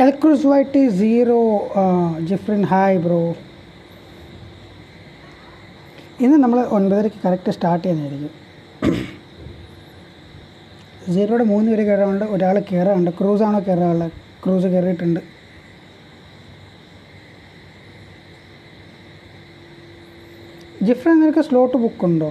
എൽക്രൂസ് white zero ജിഫ്രിൻ hi bro ഇന്ന് നമ്മൾ ഒൻപതരയ്ക്ക് കറക്റ്റ് സ്റ്റാർട്ട് ചെയ്യുന്നതായിരിക്കും സീറോയുടെ മൂന്ന് പേര് കയറാറുണ്ട് ഒരാൾ കയറാറുണ്ട് ക്രൂസാണോ കയറാറുള്ളത് ക്രൂസ് കയറിയിട്ടുണ്ട് ജിഫ്രൻ നിനക്ക് സ്ലോട്ട് ബുക്ക് ഉണ്ടോ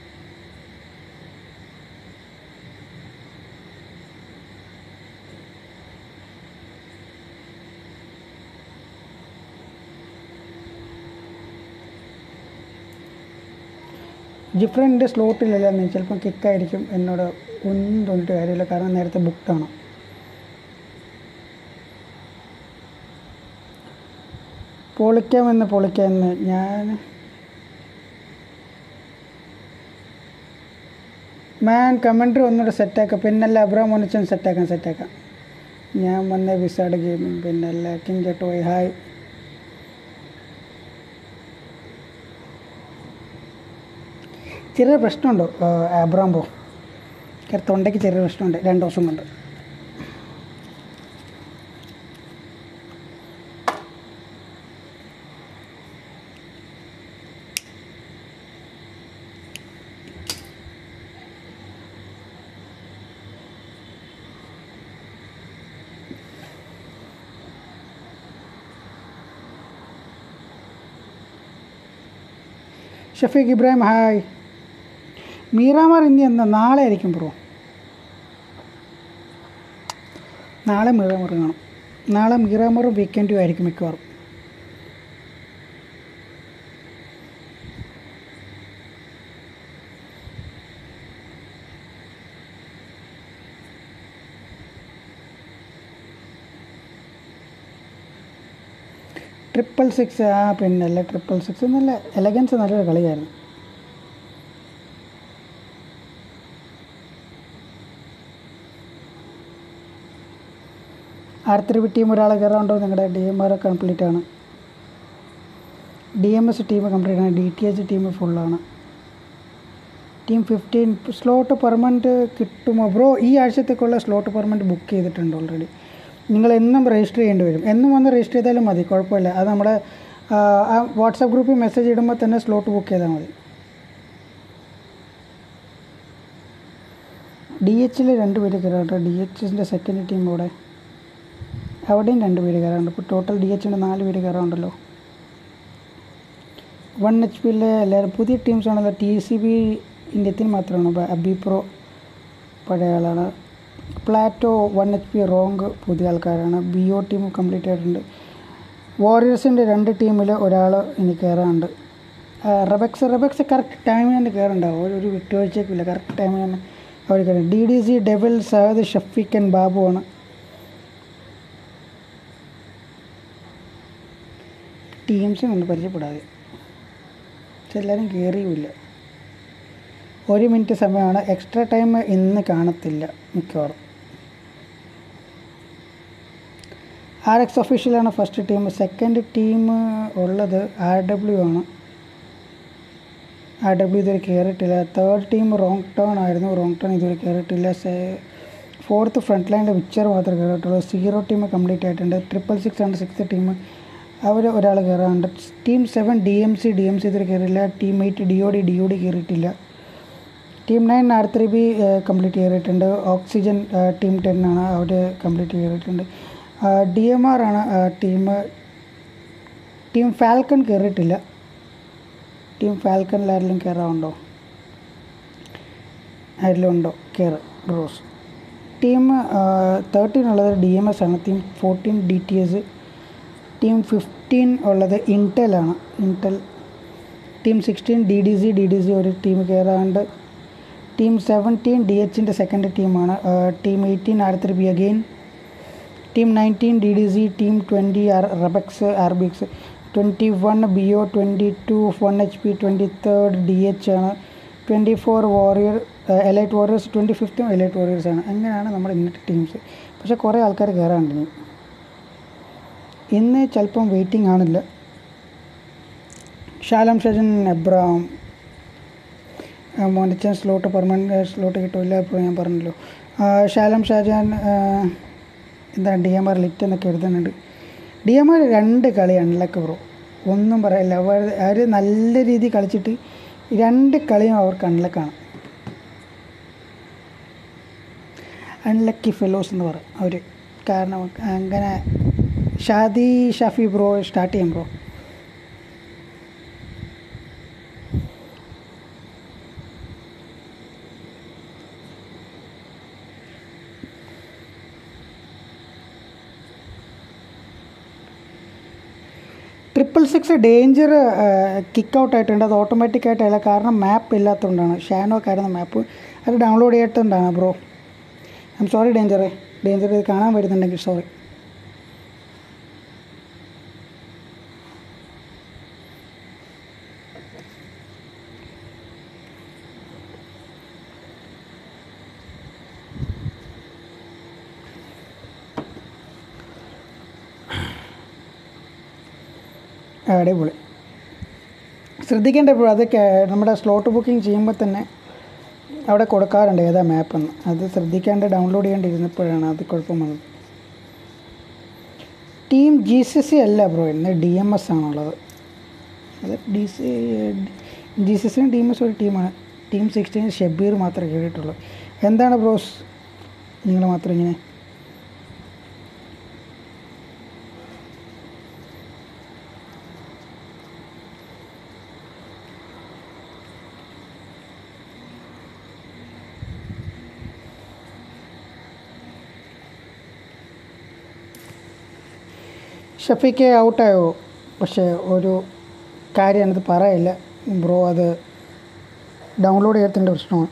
ജിഫ്രൻ്റെ സ്ലോട്ടിലല്ല നീ ചിലപ്പം കിക്കായിരിക്കും എന്നോട് ഒന്നും തോന്നിയിട്ട് കാര്യമില്ല കാരണം നേരത്തെ ബുക്കാണ് പൊളിക്കാമെന്ന് പൊളിക്കാമെന്ന് ഞാൻ മാൻ കമൻട്രി ഒന്നുകൂടെ സെറ്റാക്കാം പിന്നല്ല അബ്രാം മോനിച്ചൻ സെറ്റാക്കാം സെറ്റാക്കാം ഞാൻ വന്ന വിസാഡ് ഗെയിമിങ് പിന്നല്ല കിങ് ജെട്ട് പോയി ഹായ് ചെറിയ പ്രശ്നമുണ്ടോ അബ്രാംബോ കാരണം തൊണ്ടയ്ക്ക് ചെറിയ പ്രശ്നമുണ്ട് രണ്ട് ദിവസം കൊണ്ട് ഷഫീഖ് ഇബ്രാഹിം ഹായ് മീറാമാർ ഇനി എന്നാ നാളെ ആയിരിക്കും ബ്രോ നാളെ മീറാമർ കാണും നാളെ മീറാമറും വീക്കെൻഡും ആയിരിക്കും മിക്കവാറും ട്രിപ്പിൾ സിക്സ് ആ പിന്നല്ല ട്രിപ്പിൾ സിക്സ് നല്ല എലഗൻസ് നല്ലൊരു കളിയായിരുന്നു ആർത്തിരി ടീം ഒരാളെ കയറാണ്ടോ നിങ്ങളുടെ ഡി എം ആർ കംപ്ലീറ്റ് ആണ് D M S team complete ആണ് ഡി ടി എച്ച് ടീം ഫുള്ളാണ് ടീം ഫിഫ്റ്റീൻ സ്ലോട്ട് പെർമനൻറ്റ് കിട്ടുമോ ബ്രോ ഈ ആഴ്ചത്തേക്കുള്ള സ്ലോട്ട് പെർമനൻറ്റ് ബുക്ക് ചെയ്തിട്ടുണ്ട് ഓൾറെഡി നിങ്ങൾ എന്നും രജിസ്റ്റർ ചെയ്യേണ്ടി വരും എന്നും വന്ന് രജിസ്റ്റർ ചെയ്താലും മതി കുഴപ്പമില്ല അത് നമ്മുടെ ആ വാട്സാപ്പ് ഗ്രൂപ്പിൽ മെസ്സേജ് ഇടുമ്പോൾ തന്നെ സ്ലോട്ട് ബുക്ക് ചെയ്താൽ മതി ഡി എച്ചിൽ രണ്ട് പേര് കയറാറുണ്ട് ഡി എച്ചിൻ്റെ സെക്കൻഡ് ടീം അവിടെ അവിടെയും രണ്ട് പേര് കയറാറുണ്ട് ഇപ്പോൾ ടോട്ടൽ ഡി എച്ചിൻ്റെ നാല് പേര് കയറാറുണ്ടല്ലോ വൺ എച്ച് പിയിലെ എല്ലാവരും പുതിയ ടീംസ് ആണല്ലോ ടി സി ബി ഇന്ത്യത്തിൽ മാത്രമാണ് അബി പ്രോ പഴയ ആളാണ് Plato one H P wrong പുതിയ ആൾക്കാരാണ് ബി ഒ ടീം കംപ്ലീറ്റ് ആയിട്ടുണ്ട് വാറിയേഴ്സിൻ്റെ രണ്ട് ടീമിൽ ഒരാൾ ഇനി കയറാറുണ്ട് റബക്സ് റബക്സ് കറക്റ്റ് ടൈമിൽ തന്നെ കയറുണ്ടാവും ഒരു ഒരു വിട്ടുവീഴ്ചയ്ക്കില്ല കറക്റ്റ് ടൈമിൽ തന്നെ അവർ കയറും D D C devil Sahad Shafeeq and Babu ആണ് ടീംസിനെ ഒന്ന് പരിചയപ്പെടാതെ പക്ഷെ എല്ലാവരും കയറിയുമില്ല ഒരു മിനിറ്റ് സമയമാണ് എക്സ്ട്രാ ടൈം ഇന്ന് കാണത്തില്ല മിക്കവാറും ആർ എക്സ് ഒഫീഷ്യലാണ് ഫസ്റ്റ് ടീം സെക്കൻഡ് ടീം ഉള്ളത് ആർ ഡബ്ല്യു ആണ് ആർ ഡബ്ല്യു ഇതുവരെ കയറിയിട്ടില്ല തേർഡ് ടീം റോങ് ടേൺ ആയിരുന്നു റോങ് ടേൺ ഇതുവരെ കയറിയിട്ടില്ല ഫോർത്ത് ഫ്രണ്ട് ലൈനിൻ്റെ വിച്ചർ മാത്രമേ കയറിയിട്ടുള്ളൂ സീറോ ടീം കംപ്ലീറ്റ് ആയിട്ടുണ്ട് ട്രിപ്പിൾ സിക്സ് ആണ് സിക്സ്ത് ടീം അവർ ഒരാൾ കയറാറുണ്ട് team seven D M C D M C ഇതുവരെ കയറിയില്ല team eight D O D D O D കയറിയിട്ടില്ല team nine R three B complete കയറിയിട്ടുണ്ട് ഓക്സിജൻ ടീം ടെൻ ആണ് അവർ കംപ്ലീറ്റ് കയറിയിട്ടുണ്ട് ഡി എം ആർ ആണ് ടീം ടീം ഫാൽക്കൺ കയറിയിട്ടില്ല team ഫാൽക്കണിൽ ആരെങ്കിലും കയറാറുണ്ടോ ആരെങ്കിലും ഉണ്ടോ കയറ് ബ്രോസ് ടീം തേർട്ടീൻ ഉള്ളത് ഡി എം എസ് ആണ് team fourteen D T S team fifteen ഉള്ളത് ഇൻടെലാണ് Intel team sixteen D D C D D C ഒരു ടീം കയറാണ്ട് ടീം സെവൻറ്റീൻ ഡി എച്ചിൻ്റെ സെക്കൻഡ് ടീമാണ് team eighteen R three B again team nineteen D D C team twenty R റബക്സ് R B X twenty one B O twenty two one H P twenty third D H ആണ് twenty four warrior elite warriors twenty ഫിഫ്ത്തും elite warriors ആണ് അങ്ങനെയാണ് നമ്മുടെ ഇന്നത്തെ teams പക്ഷേ കുറേ ആൾക്കാർ കയറാണ്ട് ഇനി ഇന്ന് ചിലപ്പം വെയിറ്റിംഗ് ആണില്ല Shalam Shajan Ebram Monichan slot permanent slot കിട്ടില്ല ഇപ്പോൾ ഞാൻ പറഞ്ഞല്ലോ ഷാലം ഷാജാൻ എന്താണ് ഡി എം ആർ ലിറ്റ് എന്നൊക്കെ എഴുതുന്നുണ്ട് ഡി എം ആർ രണ്ട് കളി അൺലക്ക് ബ്രോ ഒന്നും പറയില്ല അവർ അവർ നല്ല രീതിയിൽ കളിച്ചിട്ട് രണ്ട് കളിയും അവർക്ക് അൺലക്കാണ് അൺലക്കി ഫെലോസ് എന്ന് പറയും അവർ കാരണം അങ്ങനെ ഷാദി ഷാഫി ബ്രോ സ്റ്റാർട്ട് ചെയ്യാം bro triple six danger kick out ആയിട്ടുണ്ട് അത് ഓട്ടോമാറ്റിക് ആയിട്ടല്ല കാരണം മാപ്പ് ഇല്ലാത്തതുകൊണ്ടാണ് ഷാനോ ഒക്കെ ആയിരുന്നു മാപ്പ് അത് ഡൗൺലോഡ് ചെയ്യാത്തതുകൊണ്ടാണ് ബ്രോ ഐ എം സോറി ഡേഞ്ചറെ ഡേഞ്ചർ ഇത് കാണാൻ വരുന്നുണ്ടെങ്കിൽ സോറി അടിപൊളി ശ്രദ്ധിക്കേണ്ട ഇപ്പോൾ അത് കേ- നമ്മുടെ സ്ലോട്ട് ബുക്കിംഗ് ചെയ്യുമ്പോൾ തന്നെ അവിടെ കൊടുക്കാറുണ്ട് ഏതാ മാപ്പെന്ന് അത് ശ്രദ്ധിക്കാണ്ട് ഡൗൺലോഡ് ചെയ്യേണ്ടിയിരുന്നപ്പോഴാണ് അത് കുഴപ്പം വന്നത് ടീം ജി സി സി അല്ല ബ്രോ ഇന്ന് ഡി എം എസ് ആണുള്ളത് അത് ഡി സി ജി സി സിയും ഡി എം എസ് ഒരു ടീമാണ് ടീം സിക്സ്റ്റീൻ ഷെബീർ മാത്രമേ കേട്ടിട്ടുള്ളൂ എന്താണ് ബ്രോസ് നിങ്ങൾ മാത്രം ഇങ്ങനെ ഷഫീക്ക് ഔട്ടായോ പക്ഷേ ഒരു കാര്യം എനിത് പറയില്ല ബ്രോ അത് ഡൗൺലോഡ് ചെയ്യത്തിൻ്റെ പ്രശ്നമാണ്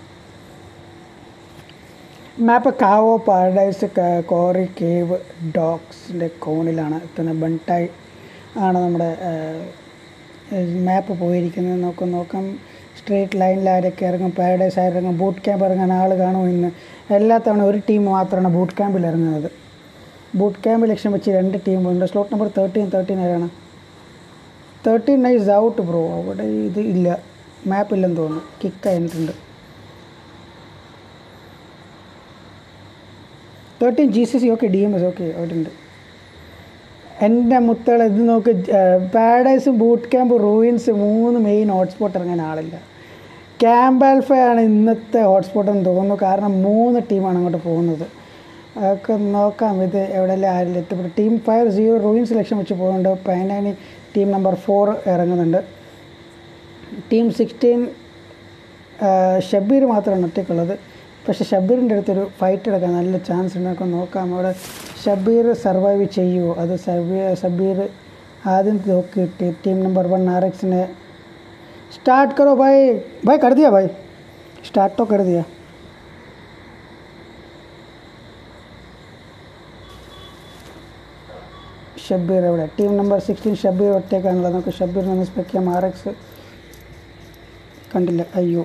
മാപ്പ് കാവോ പാരഡൈസ് കോറി കേവ് ഡോഗ്സിൻ്റെ കോണിലാണ് എത്തുന്നത് ബണ്ടായി ആണ് നമ്മുടെ മാപ്പ് പോയിരിക്കുന്നത് നോക്കാം നോക്കാം സ്ട്രേറ്റ് ലൈനിൽ ആരൊക്കെ ഇറങ്ങും പാരഡൈസ് ആയിറങ്ങും ബൂട്ട് ക്യാമ്പ് ഇറങ്ങാൻ ആൾ കാണുമോ ഇന്ന് എല്ലാ തവണ ഒരു ടീം മാത്രമാണ് ബൂട്ട് ക്യാമ്പിൽ ഇറങ്ങുന്നത് ബൂട്ട് ക്യാമ്പ് ലക്ഷ്യം വെച്ച് രണ്ട് ടീമുണ്ട് സ്ലോട്ട് നമ്പർ തേർട്ടീൻ തേർട്ടീൻ ആരാണ് തേർട്ടീൻ നൈസ് ഔട്ട് ബ്രോ അവിടെ ഇത് ഇല്ല മാപ്പ് ഇല്ലെന്ന് തോന്നുന്നു കിക്ക് കഴിഞ്ഞിട്ടുണ്ട് thirteen G C C okay D M S okay അവിടെ ഉണ്ട് എൻ്റെ മുത്തുകൾ ഇത് നോക്ക് പാരഡൈസ് ബൂട്ട് ക്യാമ്പ് റൂയിൻസ് മൂന്ന് മെയിൻ ഹോട്ട്സ്പോട്ട് ഇറങ്ങാൻ ആളില്ല ക്യാമ്പ് ആൽഫയാണ് ഇന്നത്തെ ഹോട്ട്സ്പോട്ട് എന്ന് തോന്നുന്നു കാരണം മൂന്ന് ടീമാണ് അങ്ങോട്ട് പോകുന്നത് അതൊക്കെ നോക്കാം ഇത് എവിടെയെല്ലാം ആരില്ല എത്തിപ്പെട്ടു ടീം ഫയർ സീറോ റൂയിൻസ് ലക്ഷ്യം വെച്ച് പോകുന്നുണ്ട് പൈനാനി ടീം നമ്പർ ഫോർ ഇറങ്ങുന്നുണ്ട് ടീം സിക്സ്റ്റീൻ ഷബീർ മാത്രമാണ് ഒറ്റയ്ക്കുള്ളത് പക്ഷേ ഷബീറിൻ്റെ അടുത്തൊരു ഫൈറ്റ് എടുക്കാൻ നല്ല ചാൻസ് ഉണ്ട് നമുക്ക് നോക്കാം അവിടെ ഷബീർ സർവൈവ് ചെയ്യുമോ അത് ഷബീർ ഷബീർ ആദ്യം നോക്കിയിട്ട് ടീം നമ്പർ വൺ ആർ एक्सने स्टार्ट करो भाई भाई कर दिया भाई स्टार्ट तो कर दिया ഷബീർ എവിടെ ടീം നമ്പർ സിക്സ്റ്റീൻ ഷബീർ ഒറ്റയ്ക്കാണുള്ളത് നമുക്ക് ഷബീർ നിന്ന് സ്പെക്ക് ചെയ്യാം ആർ എക്സ് കണ്ടില്ല അയ്യോ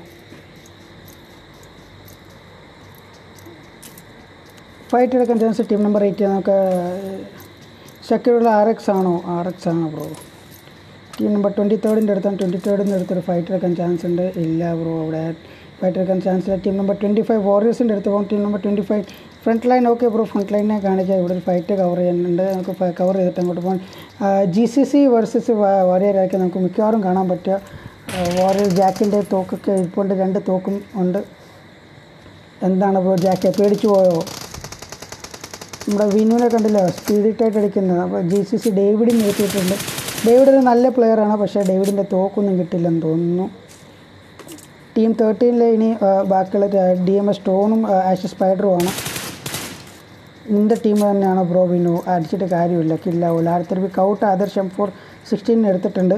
ഫൈറ്റ് എടുക്കാൻ ചാൻസ് ടീം നമ്പർ എയ്റ്റ് നമുക്ക് ഷക്കീറുള്ള ആർ എക്സ് ആണോ ആർ എക്സ് ആണോ ബ്രോ ടീം നമ്പർ ട്വൻറ്റി തേർഡിൻ്റെ അടുത്താണ് ട്വൻറ്റി തേർഡിൻ്റെ അടുത്തൊരു ഫൈറ്റ് എടുക്കാൻ ചാൻസ് ഉണ്ട് ഇല്ല ബ്രോ അവിടെ ഫൈറ്റ് എടുക്കാൻ ചാൻസ് ഇല്ല ടീം നമ്പർ ട്വൻറ്റി ഫൈവ് വാറിയേഴ്സിൻ്റെ അടുത്ത് പോകും team number twenty five front line okay bro front ലൈനെ കാണിക്കാം ഇവിടെ ഒരു ഫൈറ്റ് കവർ ചെയ്യുന്നുണ്ട് നമുക്ക് കവർ ചെയ്തിട്ട് അങ്ങോട്ട് പോകാൻ ജി സി സി വേഴ്സസ് വാരിയറായിരിക്കും നമുക്ക് മിക്കവാറും കാണാൻ പറ്റുക വാറിയർ ജാക്കിൻ്റെ തോക്കൊക്കെ ഇരിപ്പുണ്ട് രണ്ട് തോക്കും ഉണ്ട് എന്താണ് ബ്രോ ജാക്ക് പേടിച്ചു പോയോ നമ്മുടെ വിനുവിനെ കണ്ടില്ല സ്പീഡിറ്റായിട്ട് അടിക്കുന്നത് അപ്പോൾ ജി സി സി ഡേവിഡിൻ നിർത്തിയിട്ടുണ്ട് ഡേവിഡ് ഒരു നല്ല പ്ലെയറാണ് പക്ഷേ ഡേവിഡിൻ്റെ തോക്കൊന്നും കിട്ടില്ലെന്ന് തോന്നുന്നു ടീം തേർട്ടീനിലെ ഇനി ആ, ബാക്കിയുള്ള ഡി എം എസ് സ്റ്റോണും ആഷ് സ്പൈഡറും ആണ് നിൻ്റെ ടീം തന്നെയാണ് ബ്രോ വിനു അടിച്ചിട്ട് കാര്യമില്ല കില്ലാവൂല അടുത്തൊരു കൗട്ട് ആദർശം ഫോർ സിക്സ്റ്റീൻ എടുത്തിട്ടുണ്ട്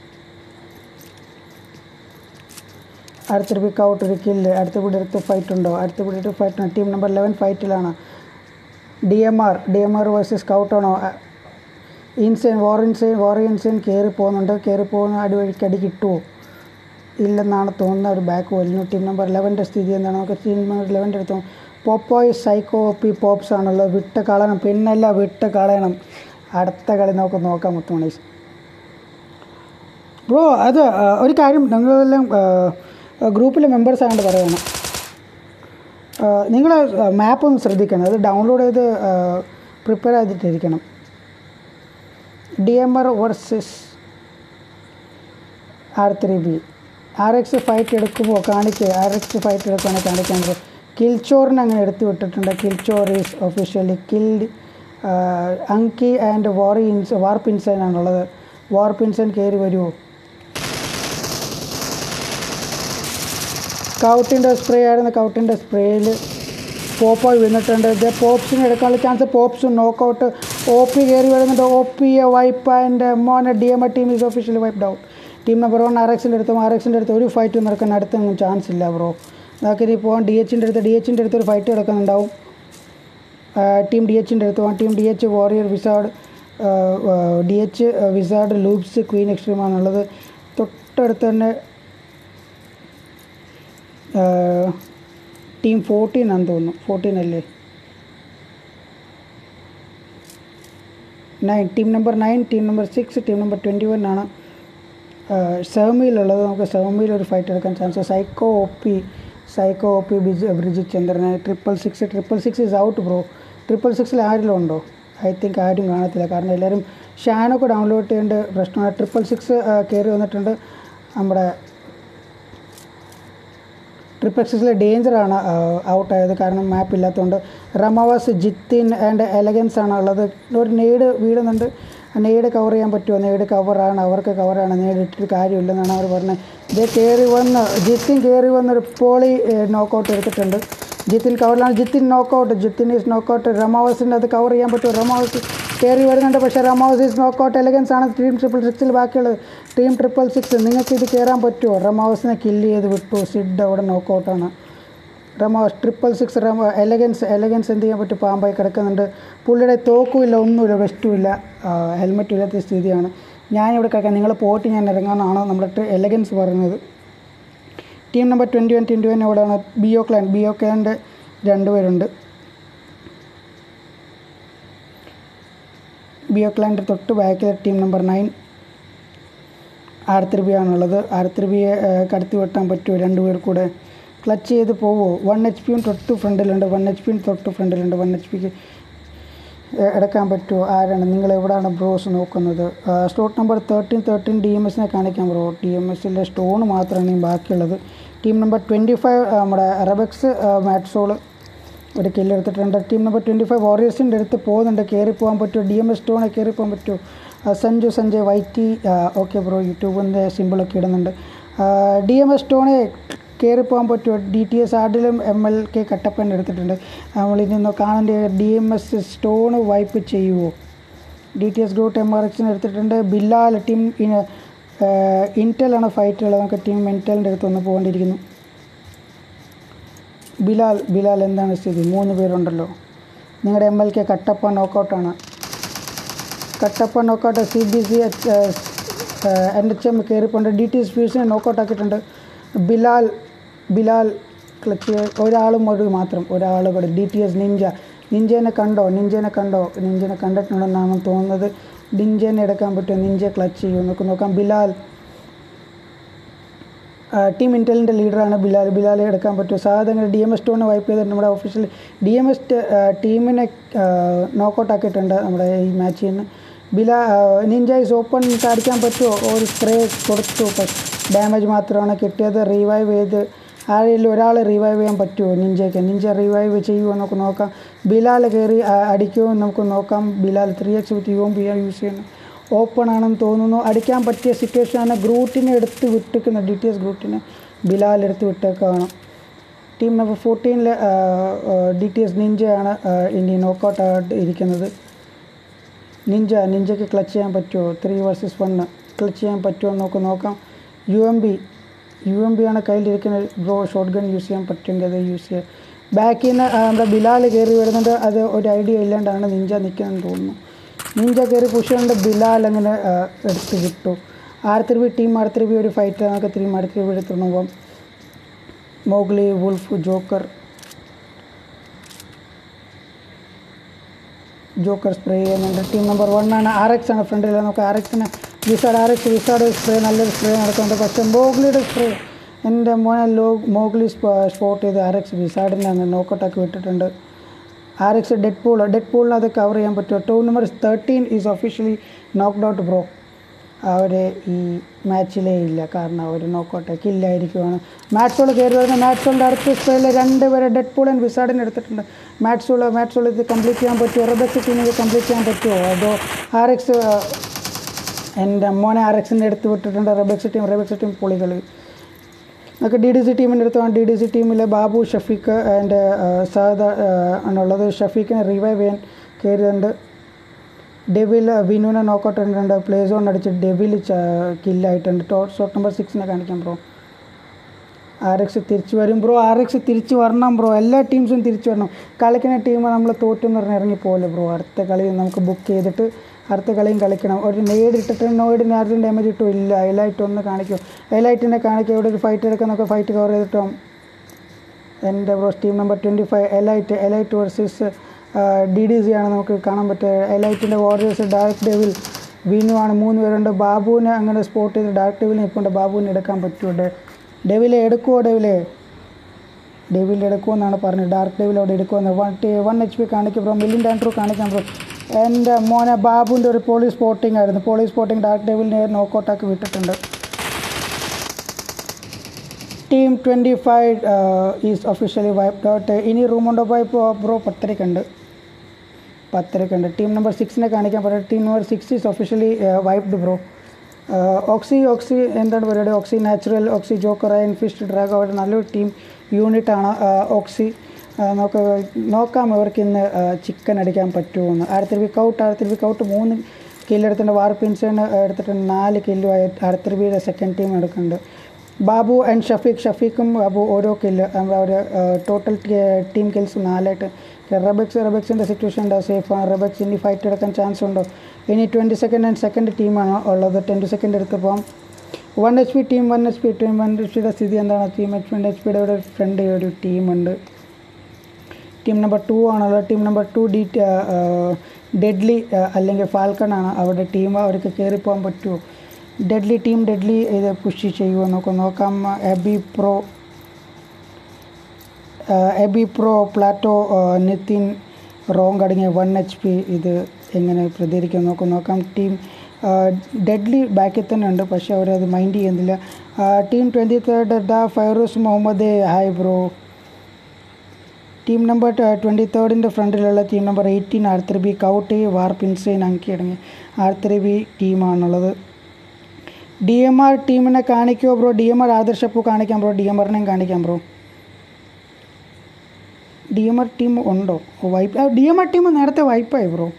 അടുത്തൊരു പിക്ക് ഔട്ട് ഒരു കില്ല് അടുത്ത കൂടി അടുത്ത് ഫൈറ്റ് ഉണ്ടോ അടുത്ത കൂടി അടുത്ത് ഫൈറ്റ് ഉണ്ട് ടീം നമ്പർ ലെവൻ ഫൈറ്റിലാണ് D M R D M R versus സ്കൗട്ടാണോ insane war insane war insane കയറി പോകുന്നുണ്ട് കയറി പോകുന്ന അടിവഴിക്ക് അടി കിട്ടുമോ ഇല്ലെന്നാണ് തോന്നുന്ന ഒരു ബാക്ക് വലിഞ്ഞു ടീം നമ്പർ ലെവൻ്റെ സ്ഥിതി എന്താണ് നമുക്ക് ടീം നമ്പർ ലെവൻ്റെ അടുത്ത് പോപ്പോയ് സൈക്കോ പി പോപ്സ് ആണുള്ളത് വിട്ട് കളയണം പിന്നല്ല വിട്ട് കളയണം അടുത്ത കളി നമുക്ക് നോക്കാം മുത്തുമണീസ് ബ്രോ അത് ആ, ഒരു കാര്യം നിങ്ങളെല്ലാം ഗ്രൂപ്പിലെ മെമ്പേഴ്സ് ആയതുകൊണ്ട് പറയണം നിങ്ങൾ മാപ്പ് ഒന്ന് ശ്രദ്ധിക്കണം അത് ഡൗൺലോഡ് ചെയ്ത് പ്രിപ്പയർ ചെയ്തിട്ടിരിക്കണം D M R versus R three B R X fight എടുക്കുമ്പോൾ കാണിക്കുക ആർ എക്സ് ഫൈറ്റ് എടുക്കുകയാണെങ്കിൽ കാണിക്കാൻ പറ്റും കിൽച്ചോറിനെ അങ്ങനെ എടുത്തു വിട്ടിട്ടുണ്ട് കിൽച്ചോർ ഈസ് ഒഫീഷ്യലി കിൽഡ് അങ്കി ആൻഡ് വാർ ഇൻസ് വാർ പിൻസൈൻ ആണുള്ളത് വാർ പിൻസൈൻ കയറി വരുമോ കൗട്ടിൻ്റെ സ്പ്രേ ആയിരുന്നു കൗട്ടിൻ്റെ സ്പ്രേയിൽ പോപ്പായി വീണിട്ടുണ്ട് ഇത് പോപ്സിന് എടുക്കാനുള്ള chance pops knockout O P കയറി വരുന്നുണ്ട് O P A wipe and മോനെ D M A team is officially wipe out team number one R എക്സിൻ്റെ അടുത്തും ആർ എക്സിൻ്റെ അടുത്ത് ഒരു ഫൈറ്റ് നടക്കാൻ അടുത്തൊന്നും ചാൻസ് ഇല്ല ബ്രോ നമുക്ക് ഇനി പോകാൻ ഡി എച്ചിൻ്റെ അടുത്ത് ഡി എച്ചിൻ്റെ അടുത്ത് ഒരു ഫൈറ്റ് കിടക്കുന്നുണ്ടാവും ടീം ഡി എച്ചിൻ്റെ അടുത്ത് പോകാം team D H warrior wizard D H wizard loops queen എക്സ്ട്രീമാണുള്ളത് തൊട്ടടുത്ത് തന്നെ ടീം ഫോർട്ടീൻ ആണെന്ന് തോന്നുന്നു ഫോർട്ടീൻ അല്ലേ nine team number nine team number six team number twenty one ആണ് സെവമിയിലുള്ളത് നമുക്ക് സെവമിയിൽ ഒരു ഫൈറ്റ് എടുക്കാൻ chance psycho O P psycho O P ബിജ് ബ്രിജിത് ചന്ദ്രന് triple six triple six is out bro triple സിക്സിൽ ആരെങ്കിലും ഉണ്ടോ ഐ തിങ്ക് ആരും കാണത്തില്ല കാരണം എല്ലാവരും ഷാനൊക്കെ ഡൗൺലോഡ് ചെയ്യേണ്ട പ്രശ്നമാണ് ട്രിപ്പിൾ സിക്സ് കയറി വന്നിട്ടുണ്ട് നമ്മുടെ ട്രിപ്പിൾ സിക്സിലെ ഡേഞ്ചറാണ് ഔട്ടായത് കാരണം മാപ്പ് ഇല്ലാത്തതുകൊണ്ട് റമവാസ് ജിത്തിൻ ആൻഡ് എലഗൻസ് ആണ് ഉള്ളത് ഒരു നെയ്ഡ് വീഴുന്നുണ്ട് ആ നെയ്ഡ് കവർ ചെയ്യാൻ പറ്റുമോ നെയ്ഡ് കവറാണ് അവർക്ക് കവറാണ് നെയ്ഡ് ഇട്ടിട്ട് കാര്യമില്ലെന്നാണ് അവർ പറഞ്ഞത് ഇത് കയറി വന്ന് ജിത്തിൻ കയറി വന്നൊരു പോളി നോക്കൗട്ട് എടുത്തിട്ടുണ്ട് ജിത്തിൻ കവറിലാണ് Jithin knockout Jithin is knockout റമാവസിൻ്റെ അത് കവർ ചെയ്യാൻ പറ്റുമോ റമാവസ് കയറി വരുന്നുണ്ട് പക്ഷേ റമാവസ് ഈസ് നോക്കൗട്ട് എലഗൻസ് ആണ് ടീം ട്രിപ്പിൾ സിക്സിൽ ബാക്കിയുള്ളത് ടീം ട്രിപ്പിൾ സിക്സ് നിങ്ങൾക്ക് ഇത് കയറാൻ പറ്റുമോ റമാവസിനെ കില്ല് ചെയ്ത് വിട്ടു സിഡ് അവിടെ നോക്കൗട്ടാണ് റമാവസ് ട്രിപ്പിൾ സിക്സ് റമ എലഗൻസ് എലഗൻസ് എന്ത് ചെയ്യാൻ പറ്റും പാമ്പായി കിടക്കുന്നുണ്ട് പുള്ളിയുടെ തോക്കുമില്ല ഒന്നുമില്ല വെസ്റ്റുമില്ല ഹെൽമെറ്റും ഇല്ലാത്ത സ്ഥിതിയാണ് ഞാനിവിടെ കിടക്കാം നിങ്ങൾ പോയിട്ട് ഞാൻ ഇറങ്ങാമെന്നാണ് നമ്മുടെ എലഗൻസ് പറയുന്നത് team number twenty one twenty one എവിടെയാണ് ബിയോ ക്ലാൻ ബിയോ ക്ലാൻ്റെ രണ്ടുപേരുണ്ട് ബിയോ ക്ലാൻ്റെ തൊട്ട് ബാക്കിലെ ടീം നമ്പർ നയൻ ആർത്തിർബി ആണുള്ളത് ആർത്തിർബിയെ കടത്തി വെട്ടാൻ പറ്റുമോ രണ്ടുപേർ കൂടെ ക്ലച്ച് ചെയ്ത് പോവോ വൺ എച്ച് പിയും തൊട്ട് ഫ്രണ്ടിലുണ്ട് വൺ എച്ച് പിയും തൊട്ട് ഫ്രണ്ടിലുണ്ട് വൺ എച്ച് പിക്ക് എടുക്കാൻ പറ്റുമോ ആരാണ് നിങ്ങൾ എവിടെയാണ് ബ്രോസ് നോക്കുന്നത് slot number thirteen thirteen D M എസിനെ കാണിക്കാം ബ്രോ ഡി എം എസിലെ സ്റ്റോൺ മാത്രമാണ് ഈ ബാക്കിയുള്ളത് ടീം നമ്പർ ട്വൻറ്റി ഫൈവ് നമ്മുടെ അറബക്സ് മാറ്റ്സോൾ ഒരു കില്ല് എടുത്തിട്ടുണ്ട് ടീം നമ്പർ ട്വൻറ്റി ഫൈവ് വാറിയേഴ്സിൻ്റെ അടുത്ത് പോകുന്നുണ്ട് കയറി പോകാൻ പറ്റുമോ ഡി എം എസ് സ്റ്റോണെ കയറി പോകാൻ പറ്റുമോ സഞ്ജു സഞ്ജയ് വൈറ്റി ഓക്കെ ബ്രോ യൂട്യൂബിൻ്റെ സിമ്പിളൊക്കെ ഇടുന്നുണ്ട് ഡി എം എസ് സ്റ്റോണെ കയറി പോകാൻ പറ്റുമോ ഡി ടി എസ് ആർഡിലും എം എൽ കെ കട്ടപ്പൻ എടുത്തിട്ടുണ്ട് നമ്മളിൽ നിന്ന് കാണേണ്ട D M S stone wipe ചെയ്യുമോ D T S groot M R എക്സിന് എടുത്തിട്ടുണ്ട് ബില്ലാൽ ടീം ഇൻറ്റലാണ് ഫൈറ്റുള്ളത് നമുക്ക് ടീം ഇൻറ്റലിൻ്റെ അടുത്ത് ഒന്ന് പോകേണ്ടിയിരിക്കുന്നു ബിലാൽ ബിലാൽ എന്താണ് സ്ഥിതി മൂന്ന് പേരുണ്ടല്ലോ നിങ്ങളുടെ എം എൽ കെ കട്ടപ്പ നോക്കൗട്ടാണ് Kattappa knockout C B C H N H M കയറിപ്പോണ്ട് ഡി ടി എസ് ഫ്യൂസിനെ നോക്കൗട്ട് ആക്കിയിട്ടുണ്ട് ബിലാൽ ബിലാൽ ക്ലച്ച് ഒരാളും ഒരു മാത്രം ഒരാൾ കൂടെ ഡി ടി എസ് നിഞ്ച നിഞ്ചേനെ കണ്ടോ നിഞ്ചേനെ കണ്ടോ നിഞ്ചേനെ കണ്ടിട്ടുണ്ടെന്നാണ് തോന്നുന്നത് നിഞ്ചേനെ എടുക്കാൻ പറ്റുമോ നിഞ്ചയെ ക്ലച്ച് ചെയ്യുമോ നമുക്ക് നോക്കാം ബിലാൽ ടീം ഇൻറ്റലിൻ്റെ ലീഡറാണ് ബിലാൽ ബിലാലെ എടുക്കാൻ പറ്റുമോ സാധാരണ ഡി എം എസ് ടൂനെ വൈപ്പ് ചെയ്തിട്ട് നമ്മുടെ ഒഫീഷ്യൽ ഡി എം എസ് ടീമിനെ നോക്കൗട്ട് ആക്കിയിട്ടുണ്ട് നമ്മുടെ ഈ മാച്ചിൽ നിന്ന് ബിലാ നിഞ്ചൈസ് ഓപ്പൺ അടിക്കാൻ പറ്റുമോ ഒരു സ്പ്രേ കൊടുത്തു ഡാമേജ് മാത്രമാണ് കിട്ടിയത് റീവൈവ് ചെയ്ത് ആരെങ്കിലും ഒരാൾ റിവൈവ് ചെയ്യാൻ പറ്റുമോ നിഞ്ചയ്ക്ക് നിഞ്ച റിവൈവ് ചെയ്യുമോ നമുക്ക് നോക്കാം ബിലാൽ കയറി അടിക്കുമോ നമുക്ക് നോക്കാം Bilal three X with U M P use ചെയ്യുന്നു ഓപ്പൺ ആണെന്ന് തോന്നുന്നു അടിക്കാൻ പറ്റിയ സിറ്റുവേഷനാണ് ഗ്രൂട്ടിനെ എടുത്ത് വിട്ടേക്കുന്ന ഡി ടി എസ് ഗ്രൂട്ടിനെ ബിലാൽ എടുത്ത് വിട്ടേക്കാണ് ടീം നമ്പർ ഫോർട്ടീനിൽ ഡി ടി എസ് നിഞ്ചയാണ് ഇനി നോക്കൗട്ട് ആയിട്ട് ഇരിക്കുന്നത് നിഞ്ച നിഞ്ചയ്ക്ക് ക്ലച്ച് ചെയ്യാൻ പറ്റുമോ ത്രീ വേഴ്സസ് വണ്ണ് ക്ലച്ച് ചെയ്യാൻ പറ്റുമോ എന്ന് നമുക്ക് നോക്കാം U M B U M B ആണ് കയ്യിലിരിക്കുന്ന ബ്രോ ഷോർട്ട് ഗൺ യൂസ് ചെയ്യാൻ പറ്റുമെങ്കിൽ അത് യൂസ് ചെയ്യുക ബാക്കിൽ നിന്ന് നമ്മുടെ ബിലാൽ കയറി വരുന്നുണ്ട് അത് ഒരു ഐഡിയ ഇല്ലാണ്ടാണ് നിഞ്ച നിൽക്കുന്നതെന്ന് തോന്നുന്നു നിഞ്ച കയറി പുഷ് കൊണ്ട് ബിലാൽ അങ്ങനെ എടുത്ത് വിട്ടു ആർത്തിരുവി ടീം ആർത്തിരുവി ഒരു ഫൈറ്റ് നമുക്ക് ടീം ആർത്തിരുവി എടുത്തിടുമ്പോൾ Mowgli wolf joker joker spray ചെയ്യുന്നുണ്ട് ടീം നമ്പർ വൺ ആണ് ആർ എക്സ് ആണ് ഫ്രണ്ടിൽ നമുക്ക് ആർ എക്സിന് wizard R X wizard spray നല്ലൊരു സ്പ്രേ നടക്കുന്നുണ്ട് പക്ഷേ മോഗ്ലിയുടെ സ്പ്രേ എൻ്റെ മോനെ ലോ മോഗ്ലി സ്പോട്ട് ചെയ്ത് ആർ എക്സ് വിസാഡിനെ അങ്ങ് നോക്കൗട്ടാക്കി വിട്ടിട്ടുണ്ട് R X dead pool dead പൂളിന് അത് കവർ ചെയ്യാൻ പറ്റുമോ two number thirteen is officially knocked out bro അവർ ഈ മാച്ചിലേ ഇല്ല കാരണം അവർ നോക്കൗട്ട് കില്ലായിരിക്കുവാണ് മാറ്റ്സോൾ കയറി വരുന്ന മാറ്റ്സോളിൻ്റെ അടുത്ത സ്പെയിൽ രണ്ട് പേരെ ഡെഡ് പൂൾ ആൻഡ് വിസാഡിന് എടുത്തിട്ടുണ്ട് മാറ്റ്സോൾ മാറ്റ്സോൾ ഇത് കംപ്ലീറ്റ് ചെയ്യാൻ പറ്റുമോ റബക്സ് ടീം ഇത് കംപ്ലീറ്റ് ചെയ്യാൻ പറ്റുമോ അതോ ആർ എക്സ് എൻ്റെ മോനെ ആർ എക്സിൻ്റെ അടുത്ത് വിട്ടിട്ടുണ്ട് റബക്സ് ടീം റബക്സ് ടീം പൊളികൾ നമുക്ക് ഡി ഡി സി ടീമിൻ്റെ അടുത്ത് ഡി ഡി സി ടീമിലെ ബാബു ഷഫീഖ് ആൻഡ് സാദ ആണുള്ളത് ഷഫീഖിനെ റിവൈവ് ചെയ്യാൻ കയറിയിട്ടുണ്ട് ഡെവിൽ വിനുവിനെ നോക്കൗട്ട് ഉണ്ട് പ്ലേ സോൺ അടിച്ച് ഡെവിൽ കില്ലായിട്ടുണ്ട് ടോട്ട് ഷോട്ട് നമ്പർ സിക്സിനെ കാണിക്കാം ബ്രോ ആർ എക്സ് തിരിച്ചു വരും ബ്രോ ആർ എക്സ് തിരിച്ചു വരണം ബ്രോ എല്ലാ ടീംസും തിരിച്ചു വരണം കളിക്കുന്ന ടീം നമ്മൾ തോറ്റെന്ന് പറഞ്ഞ് ഇറങ്ങി പോലെ ബ്രോ അടുത്ത കളി നമുക്ക് ബുക്ക് ചെയ്തിട്ട് അടുത്ത കളിയും കളിക്കണം ഒരു നേട് ഇട്ടിട്ട് നോയിഡിന് ആർക്കും ഡാമേജ് ഇട്ടും ഇല്ല ഹൈലൈറ്റ് ഒന്ന് കാണിക്കും ഹൈലൈറ്റിനെ കാണിക്കും ഇവിടെ ഒരു ഫൈറ്റ് എടുക്കുന്നൊക്കെ ഫൈറ്റ് കവർ ചെയ്തിട്ടും എൻ്റെ bro team number twenty five elite elite versus D D C ആണ് നമുക്ക് കാണാൻ പറ്റുക എലൈറ്റിൻ്റെ വാറിയേഴ്സ് ഡാർക്ക് ഡെവിൽ വിനു ആണ് മൂന്ന് പേരുണ്ട് ബാബുവിനെ അങ്ങനെ സ്പോട്ട് ചെയ്ത് ഡാർക്ക് ഡെവിലിനെ ഇപ്പോൾ ഉണ്ട് ബാബുവിനെ എടുക്കാൻ പറ്റുമോ ഡെവിലെ എടുക്കുമോ ഡെവിലെ ഡെവിൽ എടുക്കുമെന്നാണ് പറഞ്ഞത് ഡാർക്ക് ഡെവിൽ അവിടെ എടുക്കുമെന്ന് one T one H P കാണിക്കും ബ്രോ മില്ലിൻ ആൻഡ്രൂ കാണിക്കാം ബ്രോ എൻ്റെ മോനെ ബാബുവിൻ്റെ ഒരു പോളി സ്പോട്ടിംഗ് ആയിരുന്നു പോളി സ്പോട്ടിംഗ് ഡാർക്ക് ഡെവിലിനെ നോക്കൗട്ടാക്കി വിട്ടിട്ടുണ്ട് team twenty five is officially wipe out ഇനി റൂമുണ്ടോ വൈപ്പ് ബ്രോ പത്തരക്കുണ്ട് പത്തരക്കുണ്ട് ടീം നമ്പർ സിക്സിനെ കാണിക്കാൻ പറയാം team number six is officially wiped bro oxy oxy എന്താണ് പരിപാടി oxy natural oxy joker iron fish drag അവർ നല്ലൊരു ടീം യൂണിറ്റാണ് ഓക്സി നമുക്ക് നോക്കാം ഇവർക്ക് ഇന്ന് ചിക്കൻ അടിക്കാൻ പറ്റുമോ എന്ന് ആയിരത്തി വിക്കൗട്ട് ആയിരത്തി വിക്കൗട്ട് മൂന്ന് കില്ലെടുത്തിട്ടുണ്ട് വാർപ്പിൻസൺ എടുത്തിട്ടുണ്ട് നാല് കില്ലും ആയിരത്തി സെക്കൻഡ് ടീം എടുക്കുന്നുണ്ട് ബാബു ആൻഡ് ഷഫീഖ് ഷഫീഖും ബാബു ഓരോ കില്ല് ഒരു ടോട്ടൽ ടീം കിൽസ് നാലായിട്ട് റബക്സ് റബക്സിൻ്റെ സിറ്റുവേഷൻ ഉണ്ടോ സേഫാണ് റബക്സ് ഇനി ഫൈറ്റ് എടുക്കാൻ ചാൻസ് ഉണ്ടോ ഇനി ട്വൻറ്റി സെക്കൻഡ് ആൻഡ് സെക്കൻഡ് ടീമാണ് ഉള്ളത് ട്വൻറ്റി സെക്കൻഡ് എടുത്തപ്പം one H P team one H P team one H പിയുടെ സ്ഥിതി എന്താണ് ടീം എച്ച് വൺ എച്ച് പിയുടെ ഒരു ഫ്രണ്ട് ഒരു ടീമുണ്ട് ടീം നമ്പർ ടു ആണുള്ളത് team number two D deadly അല്ലെങ്കിൽ ഫാൽക്കൺ ആണ് അവരുടെ ടീം അവർക്ക് കയറിപ്പോകാൻ പറ്റുമോ ഡെഡ്ലി ടീം ഡെഡ്ലി ഇത് പുഷ് ചെയ്യുമോ നോക്കാം നോക്കാം AB pro AB pro Plato Nithin wrong അടങ്ങിയ വൺ എച്ച് പി ഇത് എങ്ങനെ പ്രതികരിക്കും നോക്കാം നോക്കാം ടീം ഡെഡ്ലി ബാക്കിൽ തന്നെ ഉണ്ട് പക്ഷേ അവരത് മൈൻഡ് ചെയ്യുന്നില്ല team twenty third the Fairooz Muhammad hi bro team number twenty തേർഡിൻ്റെ ഫ്രണ്ടിലുള്ള team number eighteen R three B കൗട്ടി വാർപ്പ് ഇൻസൈൻ അങ്കി അടങ്ങി ആർത്തറി ബി ടീമാണുള്ളത് ഡി എം ആർ ടീമിനെ കാണിക്കുമോ ബ്രോ ഡി എം ആർ ആദർശപ്പൂ കാണിക്കാം ബ്രോ ഡി എം ആറിനെയും കാണിക്കാം bro D M R team ഉണ്ടോ wipe D M R team നേരത്തെ വൈപ്പായി bro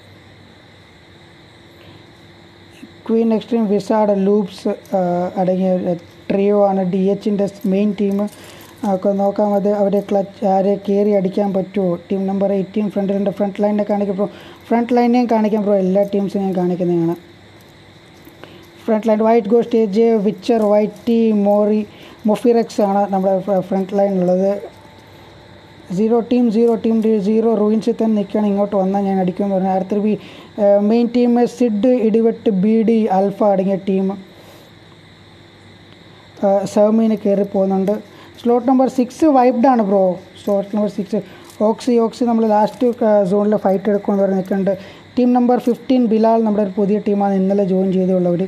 queen extreme wizard loops അടങ്ങിയ ട്രിയോ ആണ് ഡി എച്ചിൻ്റെ മെയിൻ ടീം ഒക്കെ നോക്കാം അത് അവരെ ക്ലച്ച് ആരെ കയറി അടിക്കാൻ പറ്റുമോ ടീം നമ്പർ എയ്റ്റീൻ ഫ്രണ്ടിലുണ്ട് ഫ്രണ്ട് ലൈനിനെ കാണിക്കാം ബ്രോ ഫ്രണ്ട് ലൈനെയും കാണിക്കാം ബ്രോ എല്ലാ ടീംസിനെയും കാണിക്കുന്നതാണ് front line white ghost edge witcher white ടീ മോറി മൊഫിറക്സ് ആണ് നമ്മുടെ ഫ്രണ്ട് ലൈനിലുള്ളത് zero team zero team zero റൂയിൻസിൽ തന്നെ നിൽക്കുകയാണ് ഇങ്ങോട്ട് വന്നാൽ ഞാൻ അടിക്കുമെന്ന് പറഞ്ഞു അടുത്തൊരു ബി മെയിൻ ടീം സിഡ് ഇടിവെട്ട് ബി ഡി അൽഫ അടങ്ങിയ ടീം സെവമീന് കയറി പോകുന്നുണ്ട് സ്ലോട്ട് നമ്പർ സിക്സ് വൈബ്ഡ് ആണ് bro slot number six Oxy Oxy നമ്മൾ ലാസ്റ്റ് സോണിൽ ഫൈറ്റ് എടുക്കുമെന്ന് പറഞ്ഞ് നിൽക്കുന്നുണ്ട് ടീം നമ്പർ ഫിഫ്റ്റീൻ ബിലാൽ നമ്മുടെ ഒരു പുതിയ ടീമാണ് ഇന്നലെ ജോയിൻ ചെയ്തുള്ളവർ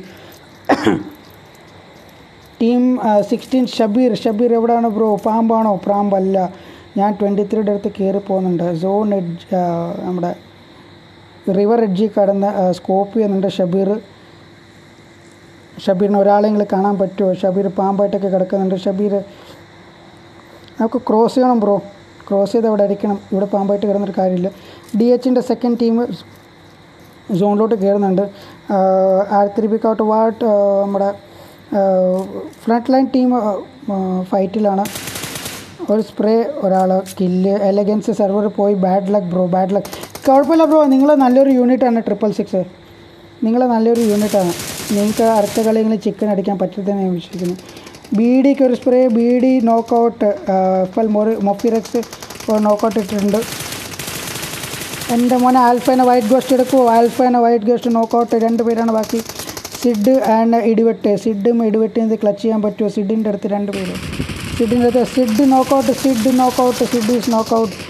ടീം സിക്സ്റ്റീൻ ഷബീർ ഷബീർ എവിടെയാണ് ബ്രോ പാമ്പാണോ പാമ്പല്ല ഞാൻ ട്വൻറ്റി ത്രീയുടെ അടുത്ത് കയറി പോകുന്നുണ്ട് സോൺ എഡ്ജ് നമ്മുടെ റിവർ എഡ്ജിൽ കടന്ന് സ്കോപ്പ് ചെയ്യുന്നുണ്ട് ഷബീർ ഷബീറിന് ഒരാളെങ്കിലും കാണാൻ പറ്റുമോ ഷബീർ പാമ്പായിട്ടൊക്കെ കിടക്കുന്നുണ്ട് ഷബീർ നമുക്ക് ക്രോസ് ചെയ്യണം ബ്രോ ക്രോസ് ചെയ്ത് അവിടെ അടിക്കണം ഇവിടെ പാമ്പായിട്ട് കിടന്നിട്ട് കാര്യമില്ല ഡി എച്ചിൻ്റെ സെക്കൻഡ് ടീം സോണിലോട്ട് കയറുന്നുണ്ട് ആയിരത്തി ബിക്കൗട്ട് വാട്ട് നമ്മുടെ ഫ്രണ്ട് ലൈൻ ടീം ഫൈറ്റിലാണ് ഒരു സ്പ്രേ ഒരാൾ കില്ല് എലഗൻസ് സെർവർ പോയി bad luck bro bad luck കുഴപ്പമില്ല ബ്രോ നിങ്ങൾ നല്ലൊരു യൂണിറ്റാണ് ട്രിപ്പിൾ സിക്സ് നിങ്ങൾ നല്ലൊരു യൂണിറ്റാണ് നിങ്ങൾക്ക് അടുത്ത കളികളിൽ ചിക്കൻ അടിക്കാൻ പറ്റരുതെന്ന് ഞാൻ വിശ്വസിക്കുന്നു ബി ഡിക്ക് ഒരു സ്പ്രേ ബി ഡി നോക്കൗട്ട് ഫൽ മൊറി മൊഫിറക്സ് നോക്കൗട്ട് ഇട്ടിട്ടുണ്ട് എൻ്റെ മോനെ ആൽഫേനെ വൈറ്റ് ഗോസ്റ്റ് എടുക്കുമോ ആൽഫേനെ വൈറ്റ് ഗോസ്റ്റ് നോക്കൗട്ട് രണ്ട് പേരാണ് ബാക്കി സിഡ് ആൻഡ് ഇടിവെട്ട് സിഡും ഇടിവെട്ടും ഇത് ക്ലച്ച് ചെയ്യാൻ പറ്റുമോ സിഡിൻ്റെ അടുത്ത് രണ്ട് പേര് സിഡിൻ്റെ അടുത്ത് Sid knockout Sid knockout Sid is knockout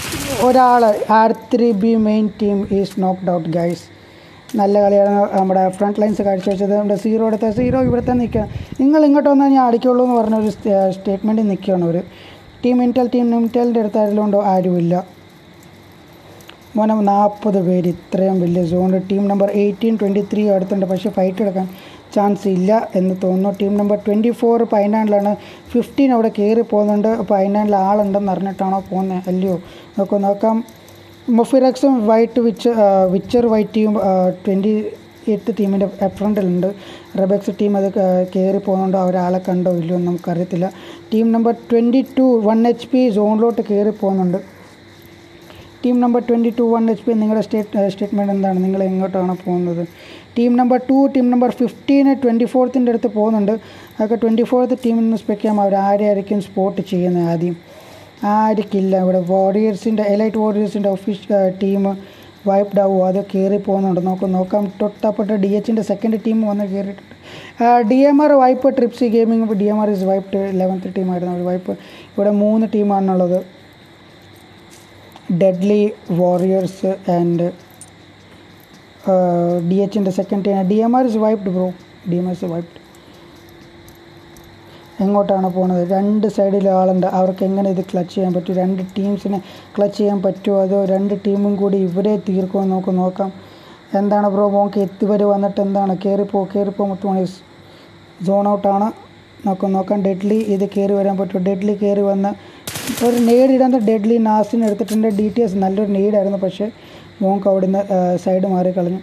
ഒരാൾ R three B main team is knocked out guys നല്ല കളിയാണ് നമ്മുടെ ഫ്രണ്ട് ലൈൻസ് കാഴ്ചവെച്ചത് നമ്മുടെ സീറോ എടുത്ത സീറോ ഇവിടെ തന്നെ നിൽക്കുക നിങ്ങൾ ഇങ്ങോട്ട് വന്നാൽ ഞാൻ അടിക്കുള്ളൂ എന്ന് പറഞ്ഞ ഒരു സ്റ്റേറ്റ്മെൻറ്റിൽ നിൽക്കുകയാണ് അവർ ടീം ഇൻറ്റൽ ടീം ഇൻറ്റലിൻ്റെ അടുത്ത് ആരെങ്കിലും ആരുമില്ല മോനെ നാൽപ്പത് പേര് ഇത്രയും വലിയ സോണിൽ team number eighteen twenty three അടുത്തുണ്ട് പക്ഷേ ഫൈറ്റ് എടുക്കാൻ ചാൻസ് ഇല്ല എന്ന് തോന്നുന്നു ടീം നമ്പർ ട്വൻറ്റി ഫോർ പൈനാനിലാണ് ഫിഫ്റ്റീൻ അവിടെ കയറി പോകുന്നുണ്ട് പൈനാനിൽ ആളുണ്ടെന്ന് അറിഞ്ഞിട്ടാണോ പോകുന്നത് അല്ലയോ നോക്കാം നോക്കാം മൊഫിറക്സും വൈറ്റ് വിച്ച് വിച്ചർ വൈറ്റിയും ട്വൻറ്റി എട്ട് ടീമിൻ്റെ ഫ്രണ്ടിലുണ്ട് റബെക്സ് ടീം അത് കയറി പോകുന്നുണ്ടോ അവരാളെ കണ്ടോ ഇല്ലയോ എന്ന് നമുക്കറിയത്തില്ല team number twenty two one H P സോണിലോട്ട് കയറി പോകുന്നുണ്ട് team number twenty two one H P നിങ്ങളുടെ സ്റ്റേറ്റ് സ്റ്റേറ്റ്മെൻറ്റ് എന്താണ് നിങ്ങൾ എങ്ങോട്ടാണ് പോകുന്നത് team number two team number ഫിഫ്റ്റീന് ട്വൻറ്റി ഫോർത്തിൻ്റെ അടുത്ത് പോകുന്നുണ്ട് അതൊക്കെ ട്വൻറ്റി ഫോർത്ത് ടീമിൽ നിന്ന് സ്പെക്ക് ചെയ്യാം അവർ ആരെയായിരിക്കും സ്പോട്ട് ചെയ്യുന്നത് ആദ്യം ആർക്കില്ല ഇവിടെ വാരിയേഴ്സിൻ്റെ എലൈറ്റ് വാരിയേഴ്സിൻ്റെ ഒഫീഷ്യൽ ടീം വൈപ്ഡ് ആവുമോ അത് കയറി പോകുന്നുണ്ട് നോക്കാം നോക്കാം തൊട്ടപ്പെട്ട ഡി എച്ചിൻ്റെ സെക്കൻഡ് ടീം വന്ന് കയറിയിട്ടുണ്ട് ഡി എം ആർ വൈപ്പ് ട്രിപ്സി gaming D M R is wiped eleventh ടീമായിരുന്നു അവർ വൈപ്പ് ഇവിടെ മൂന്ന് ടീമാണുള്ളത് ഡെഡ്ലി വാറിയേഴ്സ് ആൻഡ് ഡി എച്ചിൻ്റെ second team D M R is wiped bro D M R is wiped എങ്ങോട്ടാണ് പോകുന്നത് രണ്ട് സൈഡിൽ ആളുണ്ട് അവർക്ക് എങ്ങനെ ഇത് ക്ലച്ച് ചെയ്യാൻ പറ്റും രണ്ട് ടീംസിനെ ക്ലച്ച് ചെയ്യാൻ പറ്റുമോ അതോ രണ്ട് ടീമും കൂടി ഇവരെ തീർക്കുമോ നമുക്ക് നോക്കാം എന്താണ് ബ്രോ മോക്ക് എത്തിവരെ വന്നിട്ട് എന്താണ് കയറിപ്പോ കയറിപ്പോ മുത്തുമണീസ് സോൺ ഔട്ടാണ് നോക്കാം നോക്കാം ഡെഡ്ലി ഇത് കയറി വരാൻ പറ്റുമോ ഡെഡ്ലി കയറി വന്ന് ഒരു നേടിടുന്ന ഡെഡ്ലി നാസിന് എടുത്തിട്ടുണ്ട് ഡി ടി എസ് നല്ലൊരു നീഡായിരുന്നു പക്ഷേ മോങ്ക് അവിടുന്ന് സൈഡ് മാറി കളഞ്ഞു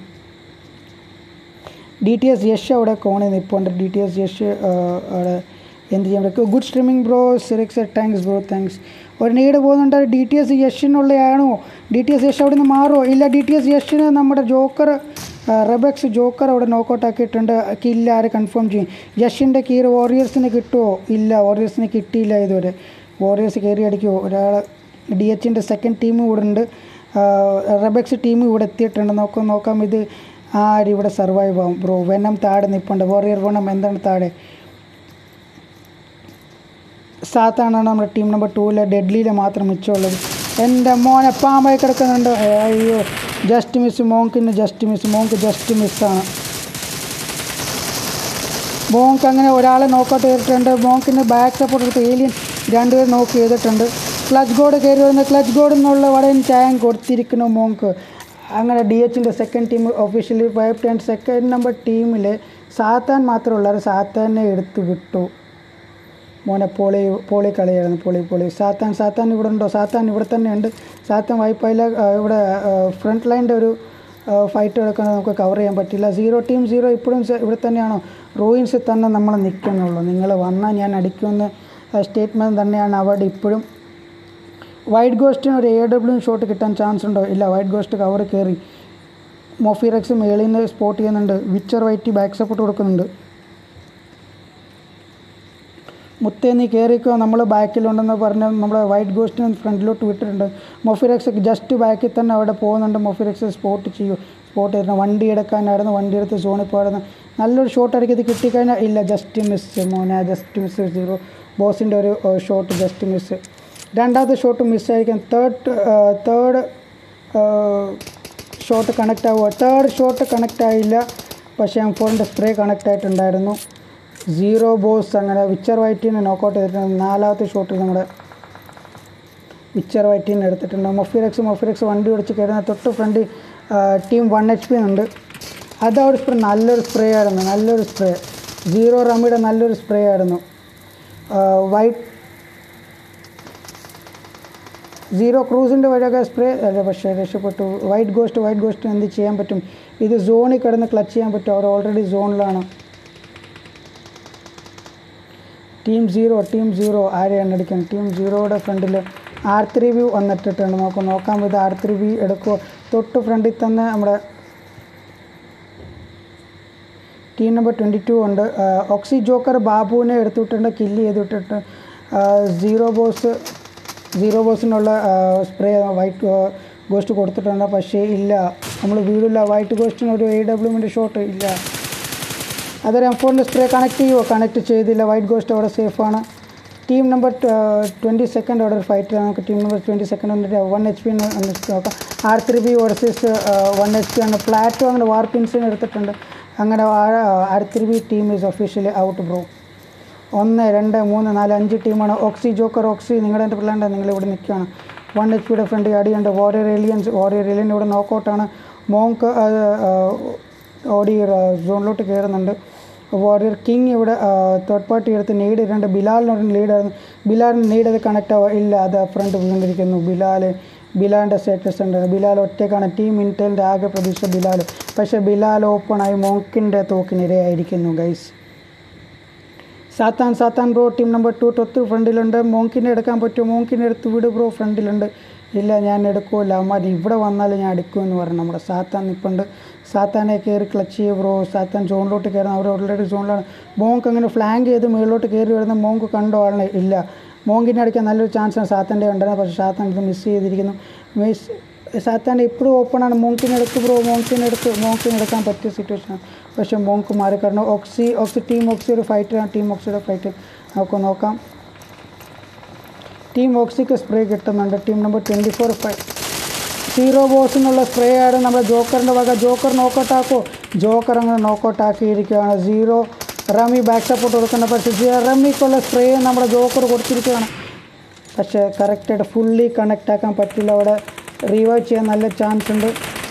ഡി ടി എസ് യഷ് അവിടെ കോണിൽ നിൽപ്പുണ്ട് ഡി ടി എസ് യഷ് അവിടെ എന്ത് ചെയ്യാൻ പറ്റും ഗുഡ് സ്ട്രീമിംഗ് ബ്രോ സിറിക്സ് താങ്ക്സ് ബ്രോ താങ്ക്സ് ഒരു നീഡ് പോകുന്നുണ്ട് ഡി ടി എസ് യഷിനുള്ളയാണോ ഡി ടി എസ് യഷ് അവിടെ നിന്ന് മാറുമോ ഇല്ല ഡി ടി എസ് യഷിന് നമ്മുടെ ജോക്കർ റെബക്സ് ജോക്കർ അവിടെ നോക്കൗട്ട് ആക്കിയിട്ടുണ്ട് കില്ല ആര് കൺഫേം ചെയ്യും യഷിൻ്റെ കീർ വാറിയേഴ്സിന് കിട്ടുമോ ഇല്ല വാറിയേഴ്സിന് കിട്ടിയില്ല ഇതുവരെ വാറിയേഴ്സ് കയറി അടിക്കുമോ ഒരാൾ ഡി എച്ചിൻ്റെ സെക്കൻഡ് ടീം ഇവിടെ ഉണ്ട് റെബക്സ് ടീം ഇവിടെ എത്തിയിട്ടുണ്ട് നോക്കാം നോക്കാം ഇത് ആരിവിടെ സർവൈവ് ആവും ബ്രോ വെനം താഴെ നിൽപ്പുണ്ട് വാറിയർ വെനം എന്താണ് താഴെ സാത്താണ് നമ്മുടെ ടീം നമ്പർ ടൂവിലെ ഡെഡ്ലിയിൽ മാത്രം മിച്ചമുള്ളത് എൻ്റെ മോനെ പാമ്പായി കിടക്കുന്നുണ്ട് അയ്യോ ജസ്റ്റ് മിസ് മോങ്കിന് ജസ്റ്റ് മിസ് മോങ്ക് ജസ്റ്റ് മിസ്സാണ് മോങ്ക് അങ്ങനെ ഒരാളെ നോക്കൗട്ട് ചെയ്തിട്ടുണ്ട് മോങ്കിന് ബാക്ക് സപ്പോർട്ട് എടുത്ത് ഏലിയൻ രണ്ടുപേർ നോക്ക് ചെയ്തിട്ടുണ്ട് ക്ലച്ച് ഗോഡ് കയറി വരുന്ന ക്ലച്ച് ഗോഡ് എന്നുള്ള വടയും ചായം കൊടുത്തിരിക്കുന്നു മോങ്ക് അങ്ങനെ ഡി എച്ചിൻ്റെ second team officially five ten second number ടീമിൽ സാത്താൻ മാത്രമുള്ളവർ സാത്താനെ എടുത്ത് വിട്ടു മോനെ പോളി പോളി കളിയായിരുന്നു പോളി പോളി സാത്താൻ സാത്താൻ ഇവിടെ ഉണ്ടോ സാത്താൻ ഇവിടെ തന്നെ ഉണ്ട് സാത്താൻ വൈപ്പായില്ല ഇവിടെ ഫ്രണ്ട് ലൈൻ്റെ ഒരു ഫൈറ്റ് എടുക്കാൻ നമുക്ക് കവർ ചെയ്യാൻ പറ്റില്ല സീറോ ടീം സീറോ ഇപ്പോഴും ഇവിടെ തന്നെയാണോ റൂയിൻസിൽ തന്നെ നമ്മൾ നിൽക്കുന്നുള്ളൂ നിങ്ങൾ വന്നാൽ ഞാൻ അടിക്കുമെന്ന് സ്റ്റേറ്റ്മെൻറ്റ് തന്നെയാണ് അവിടെ ഇപ്പോഴും വൈറ്റ് ഗോസ്റ്റിന് ഒരു എ ഡബ്ല്യു ഷോട്ട് കിട്ടാൻ ചാൻസ് ഉണ്ടോ ഇല്ല വൈറ്റ് ഗോസ്റ്റ് കവർ കയറി മൊഫിറക്സ് മേളിൽ നിന്ന് സ്പോട്ട് ചെയ്യുന്നുണ്ട് വിച്ചർ വൈറ്റ് ബാക്ക് സപ്പോർട്ട് കൊടുക്കുന്നുണ്ട് മുത്തേ നീ കയറിക്കോ നമ്മൾ ബാക്കിലുണ്ടെന്ന് പറഞ്ഞ് നമ്മൾ വൈറ്റ് ഗോസ്റ്റിന് ഫ്രണ്ടിലോട്ട് വിട്ടിട്ടുണ്ട് മൊഫിറക്സ് ജസ്റ്റ് ബാക്കിൽ തന്നെ അവിടെ പോകുന്നുണ്ട് മൊഫിറക്സ് സ്പോട്ട് ചെയ്യൂ സ്പോട്ട് ചെയ്തിട്ടുണ്ട് വണ്ടി എടുക്കാനായിരുന്നു വണ്ടി എടുത്ത് സോണിൽ പോയിരുന്നു നല്ലൊരു ഷോട്ട് ഇടയ്ക്ക് ഇത് കിട്ടിക്കഴിഞ്ഞാൽ ഇല്ല ജസ്റ്റ് മിസ് മോനെ ജസ്റ്റ് മിസ് സീറോ ബോസിൻ്റെ ഒരു ഷോട്ട് ജസ്റ്റ് മിസ് രണ്ടാമത്തെ ഷോട്ട് മിസ്സായിരിക്കും തേർഡ് തേർഡ് ഷോട്ട് കണക്റ്റ് ആവുക തേർഡ് ഷോട്ട് കണക്റ്റ് ആയില്ല പക്ഷേ എം ഫോറിൻ്റെ സ്പ്രേ കണക്റ്റ് ആയിട്ടുണ്ടായിരുന്നു സീറോ ബോസ് അങ്ങനെ വിച്ചർ വൈറ്റിനെ നോക്കൗട്ട് ചെയ്തിട്ടുണ്ട് നാലാമത്തെ ഷോട്ടിൽ നമ്മുടെ വിച്ചർ വൈറ്റിനെ എടുത്തിട്ടുണ്ട് മൊഫിറക്സ് മൊഫിറക്സ് വണ്ടി ഓടിച്ച് കയറുന്ന തൊട്ട് front team one H P ഉണ്ട് അത് ഒരു സ്പ്രേ നല്ലൊരു സ്പ്രേ ആയിരുന്നു നല്ലൊരു സ്പ്രേ സീറോ റമ്മിയുടെ നല്ലൊരു സ്പ്രേ ആയിരുന്നു വൈറ്റ് സീറോ ക്രൂസിൻ്റെ വഴിയൊക്കെ സ്പ്രേ അല്ല പക്ഷേ രക്ഷപ്പെട്ടു വൈറ്റ് ഗോസ്റ്റ് വൈറ്റ് ഗോസ്റ്റ് എന്ത് ചെയ്യാൻ പറ്റും ഇത് സോണിൽ കിടന്ന് ക്ലച്ച് ചെയ്യാൻ പറ്റും അവർ ഓൾറെഡി സോണിലാണ് ടീം സീറോ ടീം സീറോ ആരെയാണ് അടിക്കുന്നത് ടീം സീറോയുടെ ഫ്രണ്ടിൽ ആർ ത്രീ വ്യൂ വന്നിട്ടിട്ടുണ്ട് നോക്കാം നോക്കാം ഇത് ആർ ത്രീ വ്യൂ എടുക്കുമോ തൊട്ട് ഫ്രണ്ടിൽ തന്നെ നമ്മുടെ ടീം നമ്പർ ട്വൻറ്റി ടു ഉണ്ട് ഓക്സി ജോക്കർ ബാബുവിനെ എടുത്തുവിട്ടുണ്ട് കില്ല് ചെയ്തിട്ടിട്ട് സീറോ ബോസ് സീറോ ബോസിനുള്ള സ്പ്രേ വൈറ്റ് ഗോസ്റ്റ് കൊടുത്തിട്ടുണ്ട് പക്ഷേ ഇല്ല നമ്മൾ വീടില്ല വൈറ്റ് ഗോസ്റ്റിന് ഒരു എ ഡബ്ല്യുമിൻ്റെ ഷോട്ട് ഇല്ല അതൊരു എം ഫോറിൻ്റെ സ്പ്രേ കണക്ട് ചെയ്യുമോ കണക്ട് ചെയ്തില്ല വൈറ്റ് ഗോസ്റ്റ് അവിടെ സേഫാണ് team number twenty second order fight നമുക്ക് ടീം നമ്പർ ട്വൻറ്റി സെക്കൻഡ് വന്നിട്ട് വൺ എച്ച് പി നോക്കാം R three B versus one H P ആണ് പ്ലാറ്റോ അങ്ങനെ വാർപ്പിൻസിന് എടുത്തിട്ടുണ്ട് അങ്ങനെ R three B team is officially out bro ഒന്ന് രണ്ട് മൂന്ന് നാല് അഞ്ച് ടീമാണ് ഓക്സി ജോക്കർ ഓക്സി നിങ്ങളുടെ എൻ്റെ പിള്ളേണ്ട നിങ്ങൾ ഇവിടെ നിൽക്കുകയാണ് വൺ എച്ച് പിയുടെ ഫ്രണ്ട് അടിയുണ്ട് വാരിയർ ഏലിയൻസ് വാരിയർ ഏലിയൻ ഇവിടെ നോക്കൗട്ടാണ് മോങ്ക് ഓടി സോണിലോട്ട് കയറുന്നുണ്ട് വാരിയർ കിങ് ഇവിടെ തേർഡ് പാർട്ടി എടുത്ത് നീഡ് ഇട്ടുണ്ട് ബിലാലിനൊരു ലീഡായിരുന്നു ബിലാലിന് നീഡ് അത് കണക്റ്റ് ആവുക ഇല്ല അത് ഫ്രണ്ട് വീണ്ടിരിക്കുന്നു ബിലാൽ ബിലാലിൻ്റെ സ്റ്റേറ്റസ് ഉണ്ട് ബിലാൽ ഒറ്റയ്ക്കാണ് ടീം ഇൻറ്റലിൻ്റെ ആകെ പ്രതീക്ഷ ബിലാൽ പക്ഷേ ബിലാൽ ഓപ്പണായി മോങ്കിൻ്റെ തോക്കിനിരയായിരിക്കുന്നു ഗൈസ് സാത്താൻ സാത്താൻ ബ്രോ ടീം നമ്പർ ടു തൊത്ത് ഫ്രണ്ടിലുണ്ട് മോങ്കിനെ എടുക്കാൻ പറ്റുമോ മോങ്കിനെ എടുത്ത് വിട് ബ്രോ ഫ്രണ്ടിലുണ്ട് ഇല്ല ഞാൻ എടുക്കൂല അമ്മാതി ഇവിടെ വന്നാൽ ഞാൻ എടുക്കുമെന്ന് പറഞ്ഞു നമ്മുടെ സാത്താൻ നിൽപ്പുണ്ട് സാത്താനെ കയറി ക്ലച്ച് ചെയ്യും ബ്രോ സാത്താൻ സോണിലോട്ട് കയറുന്ന അവർ ഓൾറെഡി സോണിലാണ് മോങ്ക് അങ്ങനെ ഫ്ലാങ്ക് ചെയ്ത് മുകളിലോട്ട് കയറി വരുന്ന മോങ്ക് കണ്ടോ ആളിനെ ഇല്ല മോങ്കിനെ അടിക്കാൻ നല്ലൊരു ചാൻസാണ് സാത്താൻ്റെ ഉണ്ടായിരുന്നത് പക്ഷേ സാത്താൻ ഇത് മിസ് ചെയ്തിരിക്കുന്നു മിസ് സാത്താൻ്റെ ഇപ്പോഴും ഓപ്പണാണ് മോങ്കിനെ എടുക്ക് ബ്രോ മോങ്കിനെ എടുക്ക് മോങ്കിനെ എടുക്കാൻ പറ്റിയ സിറ്റുവേഷനാണ് പക്ഷേ മോങ്ക് മാറി കാരണം ഓക്സി ഓക്സി ടീം ഓക്സി ഒരു ഫൈറ്ററാണ് ടീം ഓക്സിയുടെ ഫൈറ്റ് നമുക്ക് നോക്കാം ടീം ഓക്സിക്ക് സ്പ്രേ കിട്ടുന്നുണ്ട് team number twenty four five zero boss എന്നുള്ള സ്പ്രേ ആണ് നമ്മുടെ ജോക്കറിൻ്റെ വക ജോക്കർ നോക്കൗട്ട് ആക്കോ ജോക്കർ അങ്ങനെ നോക്കൗട്ട് ആക്കിയിരിക്കുകയാണ് സീറോ റമി ബാക്ക് സപ്പോർട്ട് കൊടുക്കുന്ന പക്ഷേ റമിക്കുള്ള സ്പ്രേ നമ്മുടെ ജോക്കർ കൊടുത്തിരിക്കുകയാണ് പക്ഷേ കറക്റ്റായിട്ട് ഫുള്ളി കണക്റ്റ് ആക്കാൻ പറ്റില്ല അവിടെ റീവൈവ് ചെയ്യാൻ നല്ല ചാൻസ് ഉണ്ട്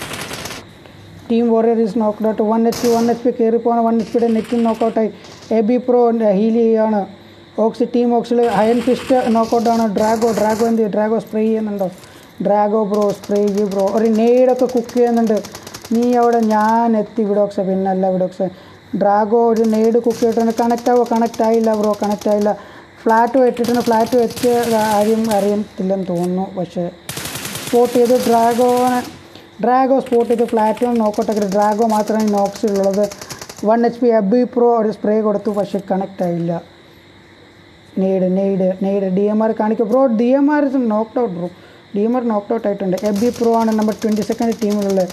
team warrior is knocked out one H P one H P കയറി പോകുന്ന വൺ എച്ച് പിയുടെ നെറ്റും നോക്കൗട്ടായി എ ബി പ്രോ ഹീൽ ചെയ്യുകയാണ് ഓക്സി ടീം ഓക്സിൽ അയൺ ഫിസ്റ്റ് നോക്കൗട്ടാണ് ഡ്രാഗോ ഡ്രാഗോ എന്ത് ചെയ്യും? ഡ്രാഗോ സ്പ്രേ ചെയ്യുന്നുണ്ടോ ഡ്രാഗോ ബ്രോ സ്പ്രേ ചെയ്യൂ ബ്രോ ഒരു നെയ്ഡൊക്കെ കുക്ക് ചെയ്യുന്നുണ്ട് നീ അവിടെ ഞാൻ എത്തി വിഡോക്സ പിന്നല്ല വിഡോക്സ ഡ്രാഗോ ഒരു നെയ്ഡ് കുക്ക് ചെയ്തിട്ടുണ്ട് കണക്റ്റ് ആവോ കണക്റ്റ് ആയില്ല ബ്രോ കണക്റ്റ് ആയില്ല ഫ്ലാറ്റ് ഇട്ടിട്ടുണ്ട് ഫ്ലാറ്റ് വെച്ച് ആരും അറിയത്തില്ലെന്ന് തോന്നുന്നു പക്ഷേ സ്പോട്ട് ചെയ്ത് ഡ്രാഗോനെ ഡ്രാഗോ സ്പോട്ട് ചെയ്ത് ഫ്ലാറ്റും നോക്കട്ടെ ഡ്രാഗോ മാത്രമേ നോക്സിലുള്ളത് one H P A B pro ഒരു സ്പ്രേ കൊടുത്തു പക്ഷേ കണക്റ്റ് ആയില്ല nade nade nade D M R കാണിക്കും bro D M R is knocked out bro D M R knocked out ആയിട്ടുണ്ട് എബി പ്രോ ആണ് നമ്പർ ട്വൻറ്റി സെക്കൻഡ് ടീമിലുള്ളത്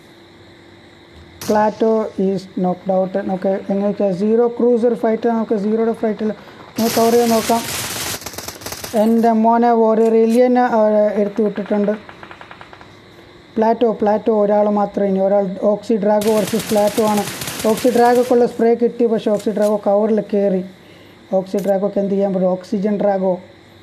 Plato is knocked out നമുക്ക് എങ്ങനെ വെച്ചാൽ സീറോ ക്രൂസർ ഫൈറ്റ് നമുക്ക് സീറോയുടെ ഫൈറ്റിൽ നമുക്ക് cover ചെയ്ത് നോക്കാം എൻ്റെ മോനെ ഒരു റിലിയൻ എടുത്തു വിട്ടിട്ടുണ്ട് പ്ലാറ്റോ പ്ലാറ്റോ ഒരാൾ മാത്രമേ ഇനി ഒരാൾ ഓക്സി ഡ്രാഗോ വർസസ് പ്ലാറ്റോ ആണ് ഓക്സി ഡ്രാഗോക്കുള്ള സ്പ്രേ കിട്ടി പക്ഷേ ഓക്സി ഡ്രാഗോ കവറിൽ കയറി ഓക്സി ഡ്രാഗോക്ക് എന്ത് ചെയ്യാൻ പറ്റും ഓക്സിജൻ ഡ്രാഗോ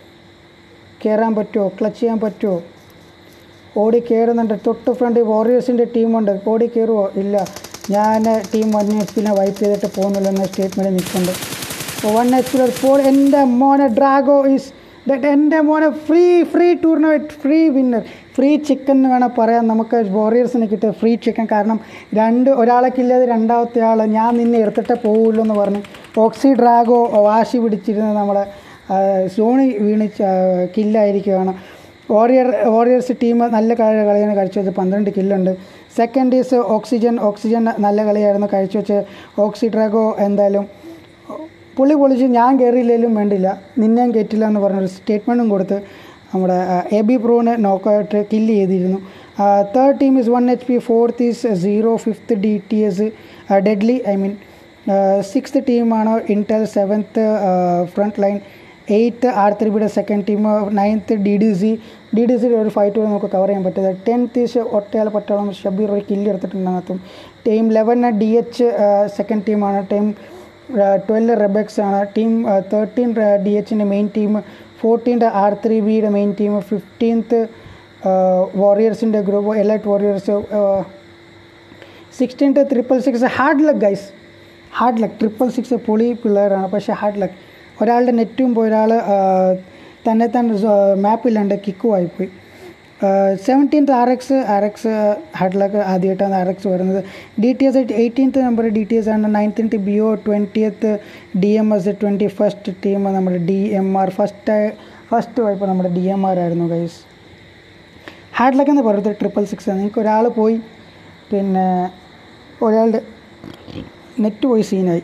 കയറാൻ പറ്റുമോ ക്ലച്ച് ചെയ്യാൻ പറ്റുമോ ഓടി കയറുന്നുണ്ട് തൊട്ട് ഫ്രണ്ട് വാറിയേഴ്സിൻ്റെ ടീമുണ്ട് ഓടി കയറുമോ ഇല്ല ഞാൻ ടീം വൺ എച്ച് പിന്നെ വൈപ്പ് ചെയ്തിട്ട് പോകുന്നില്ല എന്ന സ്റ്റേറ്റ്മെൻറ്റ് നിൽക്കുന്നുണ്ട് വൺ എച്ച് പി ഇപ്പോൾ എൻ്റെ മോനെ ഡ്രാഗോ ഈസ് ദറ്റ് എൻ്റെ മോനെ free free tournament free winner free chicken എന്ന് വേണം പറയാൻ നമുക്ക് വാറിയേഴ്സിന് കിട്ടിയ ഫ്രീ ചിക്കൻ കാരണം രണ്ട് ഒരാളൊക്കില്ലാതെ രണ്ടാമത്തെ ആൾ ഞാൻ നിന്നെ എടുത്തിട്ടേ പോവുള്ളൂ എന്ന് പറഞ്ഞ് ഓക്സി ഡ്രാഗോ വാശി പിടിച്ചിരുന്ന നമ്മളെ സോണി വീണ് കില്ലായിരിക്കുകയാണ് വാറിയർ വാറിയേഴ്സ് ടീം നല്ല കളി കളിയാണ് കാഴ്ചവെച്ചത് പന്ത്രണ്ട് കില്ലുണ്ട് സെക്കൻഡ് ഈസ് ഓക്സിജൻ ഓക്സിജൻ നല്ല കളിയായിരുന്നു കാഴ്ചവെച്ച് ഓക്സി ഡ്രാഗോ എന്തായാലും പുള്ളി പൊളിച്ച് ഞാൻ കയറിയില്ലെങ്കിലും വേണ്ടില്ല നിന്നെയും കയറ്റില്ല എന്ന് പറഞ്ഞൊരു സ്റ്റേറ്റ്മെൻറ്റും കൊടുത്ത് നമ്മുടെ എ ബി പ്രോനെ നോക്കൗട്ട് കില്ല് ചെയ്തിരുന്നു third team is one H P fourth is zero fifth D T S deadly I mean sixth ടീമാണ് intel seventh front line eighth R three ബിയുടെ second team ninth D D C D D സിയുടെ ഒരു fight നമുക്ക് cover ചെയ്യാൻ പറ്റിയത് tenth is ഒറ്റയാൾ പട്ടാളം ഷബീർ ഒരു കില്ല് എടുത്തിട്ടുണ്ട് അതിനകത്തും team eleven D H second ടീമാണ് ടീം ട്വൽവ് റെബക്സ് ആണ് ടീം തേർട്ടീൻ ഡി എച്ചിൻ്റെ മെയിൻ ടീം ഫോർട്ടീൻ്റെ ആർ ത്രീ ബിയുടെ മെയിൻ ടീം ഫിഫ്റ്റീൻത്ത് വാറിയേഴ്സിൻ്റെ group elite warriors sixteenth triple six hard luck guys hard luck triple six പൊളി പിള്ളേരാണ് പക്ഷേ ഹാർഡ് ലക്ക് ഒരാളുടെ നെറ്റും പോയി ഒരാൾ തന്നെ തന്നെ മാപ്പില്ലാണ്ട് കിക്കും ആയിപ്പോയി seventeenth R X R X ഹാർഡിലൊക്കെ ആദ്യമായിട്ടാണ് ആർ എക്സ് വരുന്നത് D T S eighteenth number D T S ആണ് nineteenth B O twentieth D M S twenty first team നമ്മുടെ D M R first first വായ്പ നമ്മുടെ ഡി എം ആർ ആയിരുന്നു guys ഹാർഡിലൊക്കെ എന്ന് പറയുന്നത് ട്രിപ്പിൾ സിക്സ് നിങ്ങൾക്ക് ഒരാൾ പോയി പിന്നെ ഒരാളുടെ നെറ്റ് പോയി സീനായി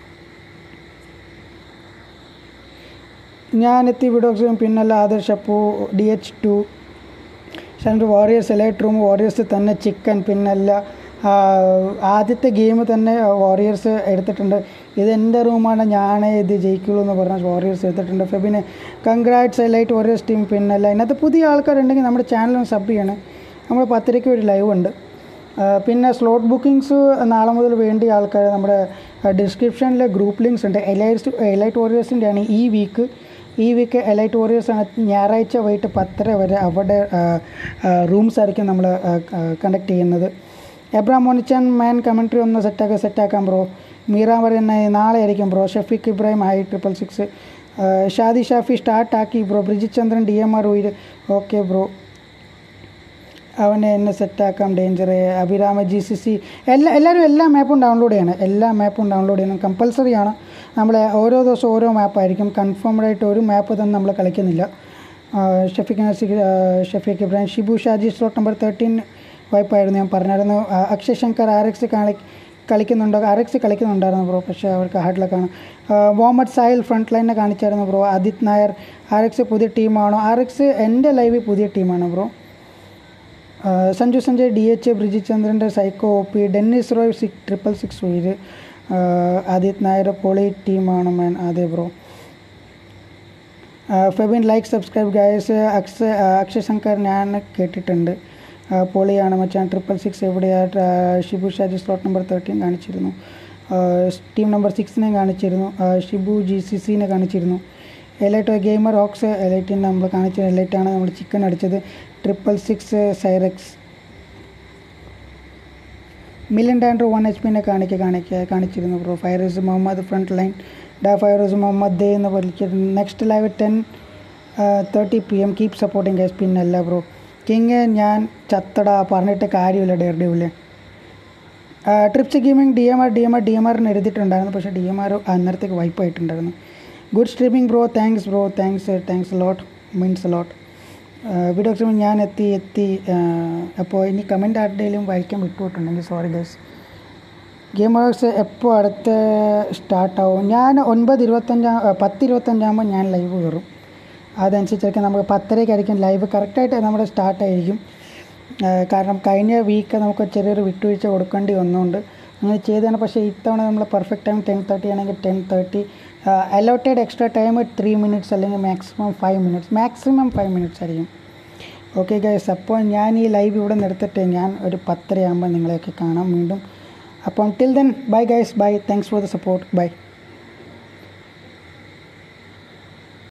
ഞാനെത്തി വിഡോക്സും പിന്നല്ല Adarsh Appu D H two ഷണ്ട് വാറിയേഴ്സ് എലൈറ്റ് റൂം വാറിയേഴ്സ് തന്നെ ചിക്കൻ പിന്നല്ല ആദ്യത്തെ ഗെയിം തന്നെ വാറിയേഴ്സ് എടുത്തിട്ടുണ്ട് ഇത് എൻ്റെ റൂമാണ് ഞാനേ ഇത് ജയിക്കുള്ളൂ എന്ന് പറഞ്ഞ വാറിയേഴ്സ് എടുത്തിട്ടുണ്ട് ഫെബിന് കൺഗ്രാറ്റ്സ് ലൈറ്റ് വാറിയേഴ്സ് ടീം പിന്നെ അല്ല ഇതിനകത്ത് പുതിയ ആൾക്കാരുണ്ടെങ്കിൽ നമ്മുടെ ചാനലൊന്ന് സബ് ചെയ്യണം നമ്മൾ പത്തരയ്ക്ക് ഒരു ലൈവ് ഉണ്ട് ആ, പിന്നെ സ്ലോട്ട് ബുക്കിങ്സ് നാളെ മുതൽ വേണ്ടിയ ആൾക്കാർ നമ്മുടെ ഡിസ്ക്രിപ്ഷനിൽ ഗ്രൂപ്പ് ലിങ്ക്സ് ഉണ്ട് എലൈറ്റ് എലൈറ്റ് വാറിയേഴ്സിൻ്റെ ആണ് ഈ വീക്ക് ഈ വീക്ക് എലൈറ്റ് വാറിയേഴ്സ് ആണ് ഞായറാഴ്ച വൈകിട്ട് പത്തര വരെ അവിടെ റൂംസ് ആയിരിക്കും നമ്മൾ കണ്ടക്ട് ചെയ്യുന്നത് എബ്രാം മോനിച്ചാൻ മാൻ കമൻട്രി ഒന്ന് സെറ്റാക്കാൻ സെറ്റാക്കാം ബ്രോ മീറ പറയുന്ന നാളെ ആയിരിക്കും bro Shafeeq Ibrahim hi triple six Shadi Shafi start ആക്കി bro Brijith Chandran D M R ഉയര് ഓക്കെ ബ്രോ അവനെ എന്നെ സെറ്റാക്കാം danger Abhirama G C C എല്ലാ എല്ലാവരും എല്ലാ മാപ്പും ഡൗൺലോഡ് ചെയ്യണം എല്ലാ മാപ്പും ഡൗൺലോഡ് ചെയ്യണം കമ്പൽസറി ആണ് നമ്മൾ ഓരോ ദിവസം ഓരോ മാപ്പായിരിക്കും കൺഫേംഡ് ആയിട്ട് ഒരു മാപ്പ് തന്നെ നമ്മൾ കളിക്കുന്നില്ല Shafeeq Naseer Shafeeq Ibrahim Shibu Shaji slot number thirteen വായ്പായിരുന്നു ഞാൻ പറഞ്ഞായിരുന്നു ആ, അക്ഷയ് ശങ്കർ ആർ എക്സ് കളി കളിക്കുന്നുണ്ടോ ആർ എക്സ് കളിക്കുന്നുണ്ടായിരുന്നു ബ്രോ പക്ഷേ അവർക്ക് ഹാർഡ് ലക്കാണ് മുഹമ്മദ് സാഹിൽ ഫ്രണ്ട് ലൈനെ കാണിച്ചായിരുന്നു bro Adith Nair R X പുതിയ ടീമാണോ ആർ എക്സ് എൻ്റെ ലൈവ് പുതിയ ടീമാണ് ബ്രോ ആ, സഞ്ജു സഞ്ജയ് ഡി എച്ച് ബ്രിജിത് ചന്ദ്രൻ്റെ psycho O P Dennis Roy six triple six ഉയര് ആദിത് നായർ പൊളി ടീമാണ് മാൻ അതെ bro Febin like subscribe guys Akshay Akshay Shankar ഞാൻ കേട്ടിട്ടുണ്ട് ആ, പൊളിയാണ് മച്ചാൻ ട്രിപ്പിൾ സിക്സ് എവിടെയാണ് Shibu Shaji slot number thirteen കാണിച്ചിരുന്നു ടീം നമ്പർ സിക്സിനെ കാണിച്ചിരുന്നു ആ, ഷിബു ജി സി സിനെ കാണിച്ചിരുന്നു എലൈറ്റ് ഗെയിമർ ഓക്സ് എലൈറ്റിനെ നമ്മൾ കാണിച്ചത് എലൈറ്റാണ് നമ്മൾ ചിക്കൻ അടിച്ചത് ട്രിപ്പിൾ സിക്സ് സൈറക്സ് മില്യൺ ഡാൻഡർ വൺ എച്ച് പിനെ കാണിക്കുക കാണിക്കുക കാണിച്ചിരുന്നു bro Fairuz Muhammad front line ഡാ ഫൈറസ് മുഹമ്മദ് ദേ എന്ന് വിളിച്ചിരുന്നു next live ten thirty P M keep supporting guys പിന്നല്ല ബ്രോ കിങ് ഞാൻ ചത്തട പറഞ്ഞിട്ട് കാര്യമില്ല ഡെയർ ഡ്യൂവില് trips gaming D M R D M R D M ആറിന് എഴുതിയിട്ടുണ്ടായിരുന്നു പക്ഷേ ഡി എം ആർ അന്നേരത്തേക്ക് വൈപ്പ് ആയിട്ടുണ്ടായിരുന്നു good streaming bro thanks bro thanks thanks lot means lot video streaming ഞാൻ എത്തി എത്തി അപ്പോൾ ഇനി കമൻറ്റ് ആരുടെയും വായിക്കാൻ വിട്ടുപോയിട്ടുണ്ടെങ്കിൽ സോറി ഗൈസ് ഗെയിം വർക്ക്സ് എപ്പോൾ അടുത്ത് സ്റ്റാർട്ടാവും ഞാൻ ഒൻപത് ഇരുപത്തഞ്ചാം പത്ത് ഇരുപത്തഞ്ചാകുമ്പോൾ ഞാൻ ലൈവ് കയറും അതനുസരിച്ചൊക്കെ നമുക്ക് പത്തരയ്ക്കായിരിക്കും ലൈവ് കറക്റ്റായിട്ട് നമ്മുടെ സ്റ്റാർട്ടായിരിക്കും കാരണം കഴിഞ്ഞ വീക്ക് നമുക്ക് ചെറിയൊരു വിട്ടുവീഴ്ച കൊടുക്കേണ്ടി വന്നുകൊണ്ട് അങ്ങനെ ചെയ്തതാണ് പക്ഷേ ഇത്തവണ നമ്മൾ പെർഫെക്റ്റ് ടൈം ടെൻ തേർട്ടി ആണെങ്കിൽ ten thirty allotted extra time three minutes അല്ലെങ്കിൽ maximum five minutes maximum five minutes ആയിരിക്കും ഓക്കെ ഗൈസ് അപ്പോൾ ഞാൻ ഈ ലൈവ് ഇവിടെ നിർത്തിട്ട് ഞാൻ ഒരു പത്തരയാകുമ്പോൾ നിങ്ങളെയൊക്കെ കാണാം വീണ്ടും അപ്പം till then bye guys bye thanks for the support by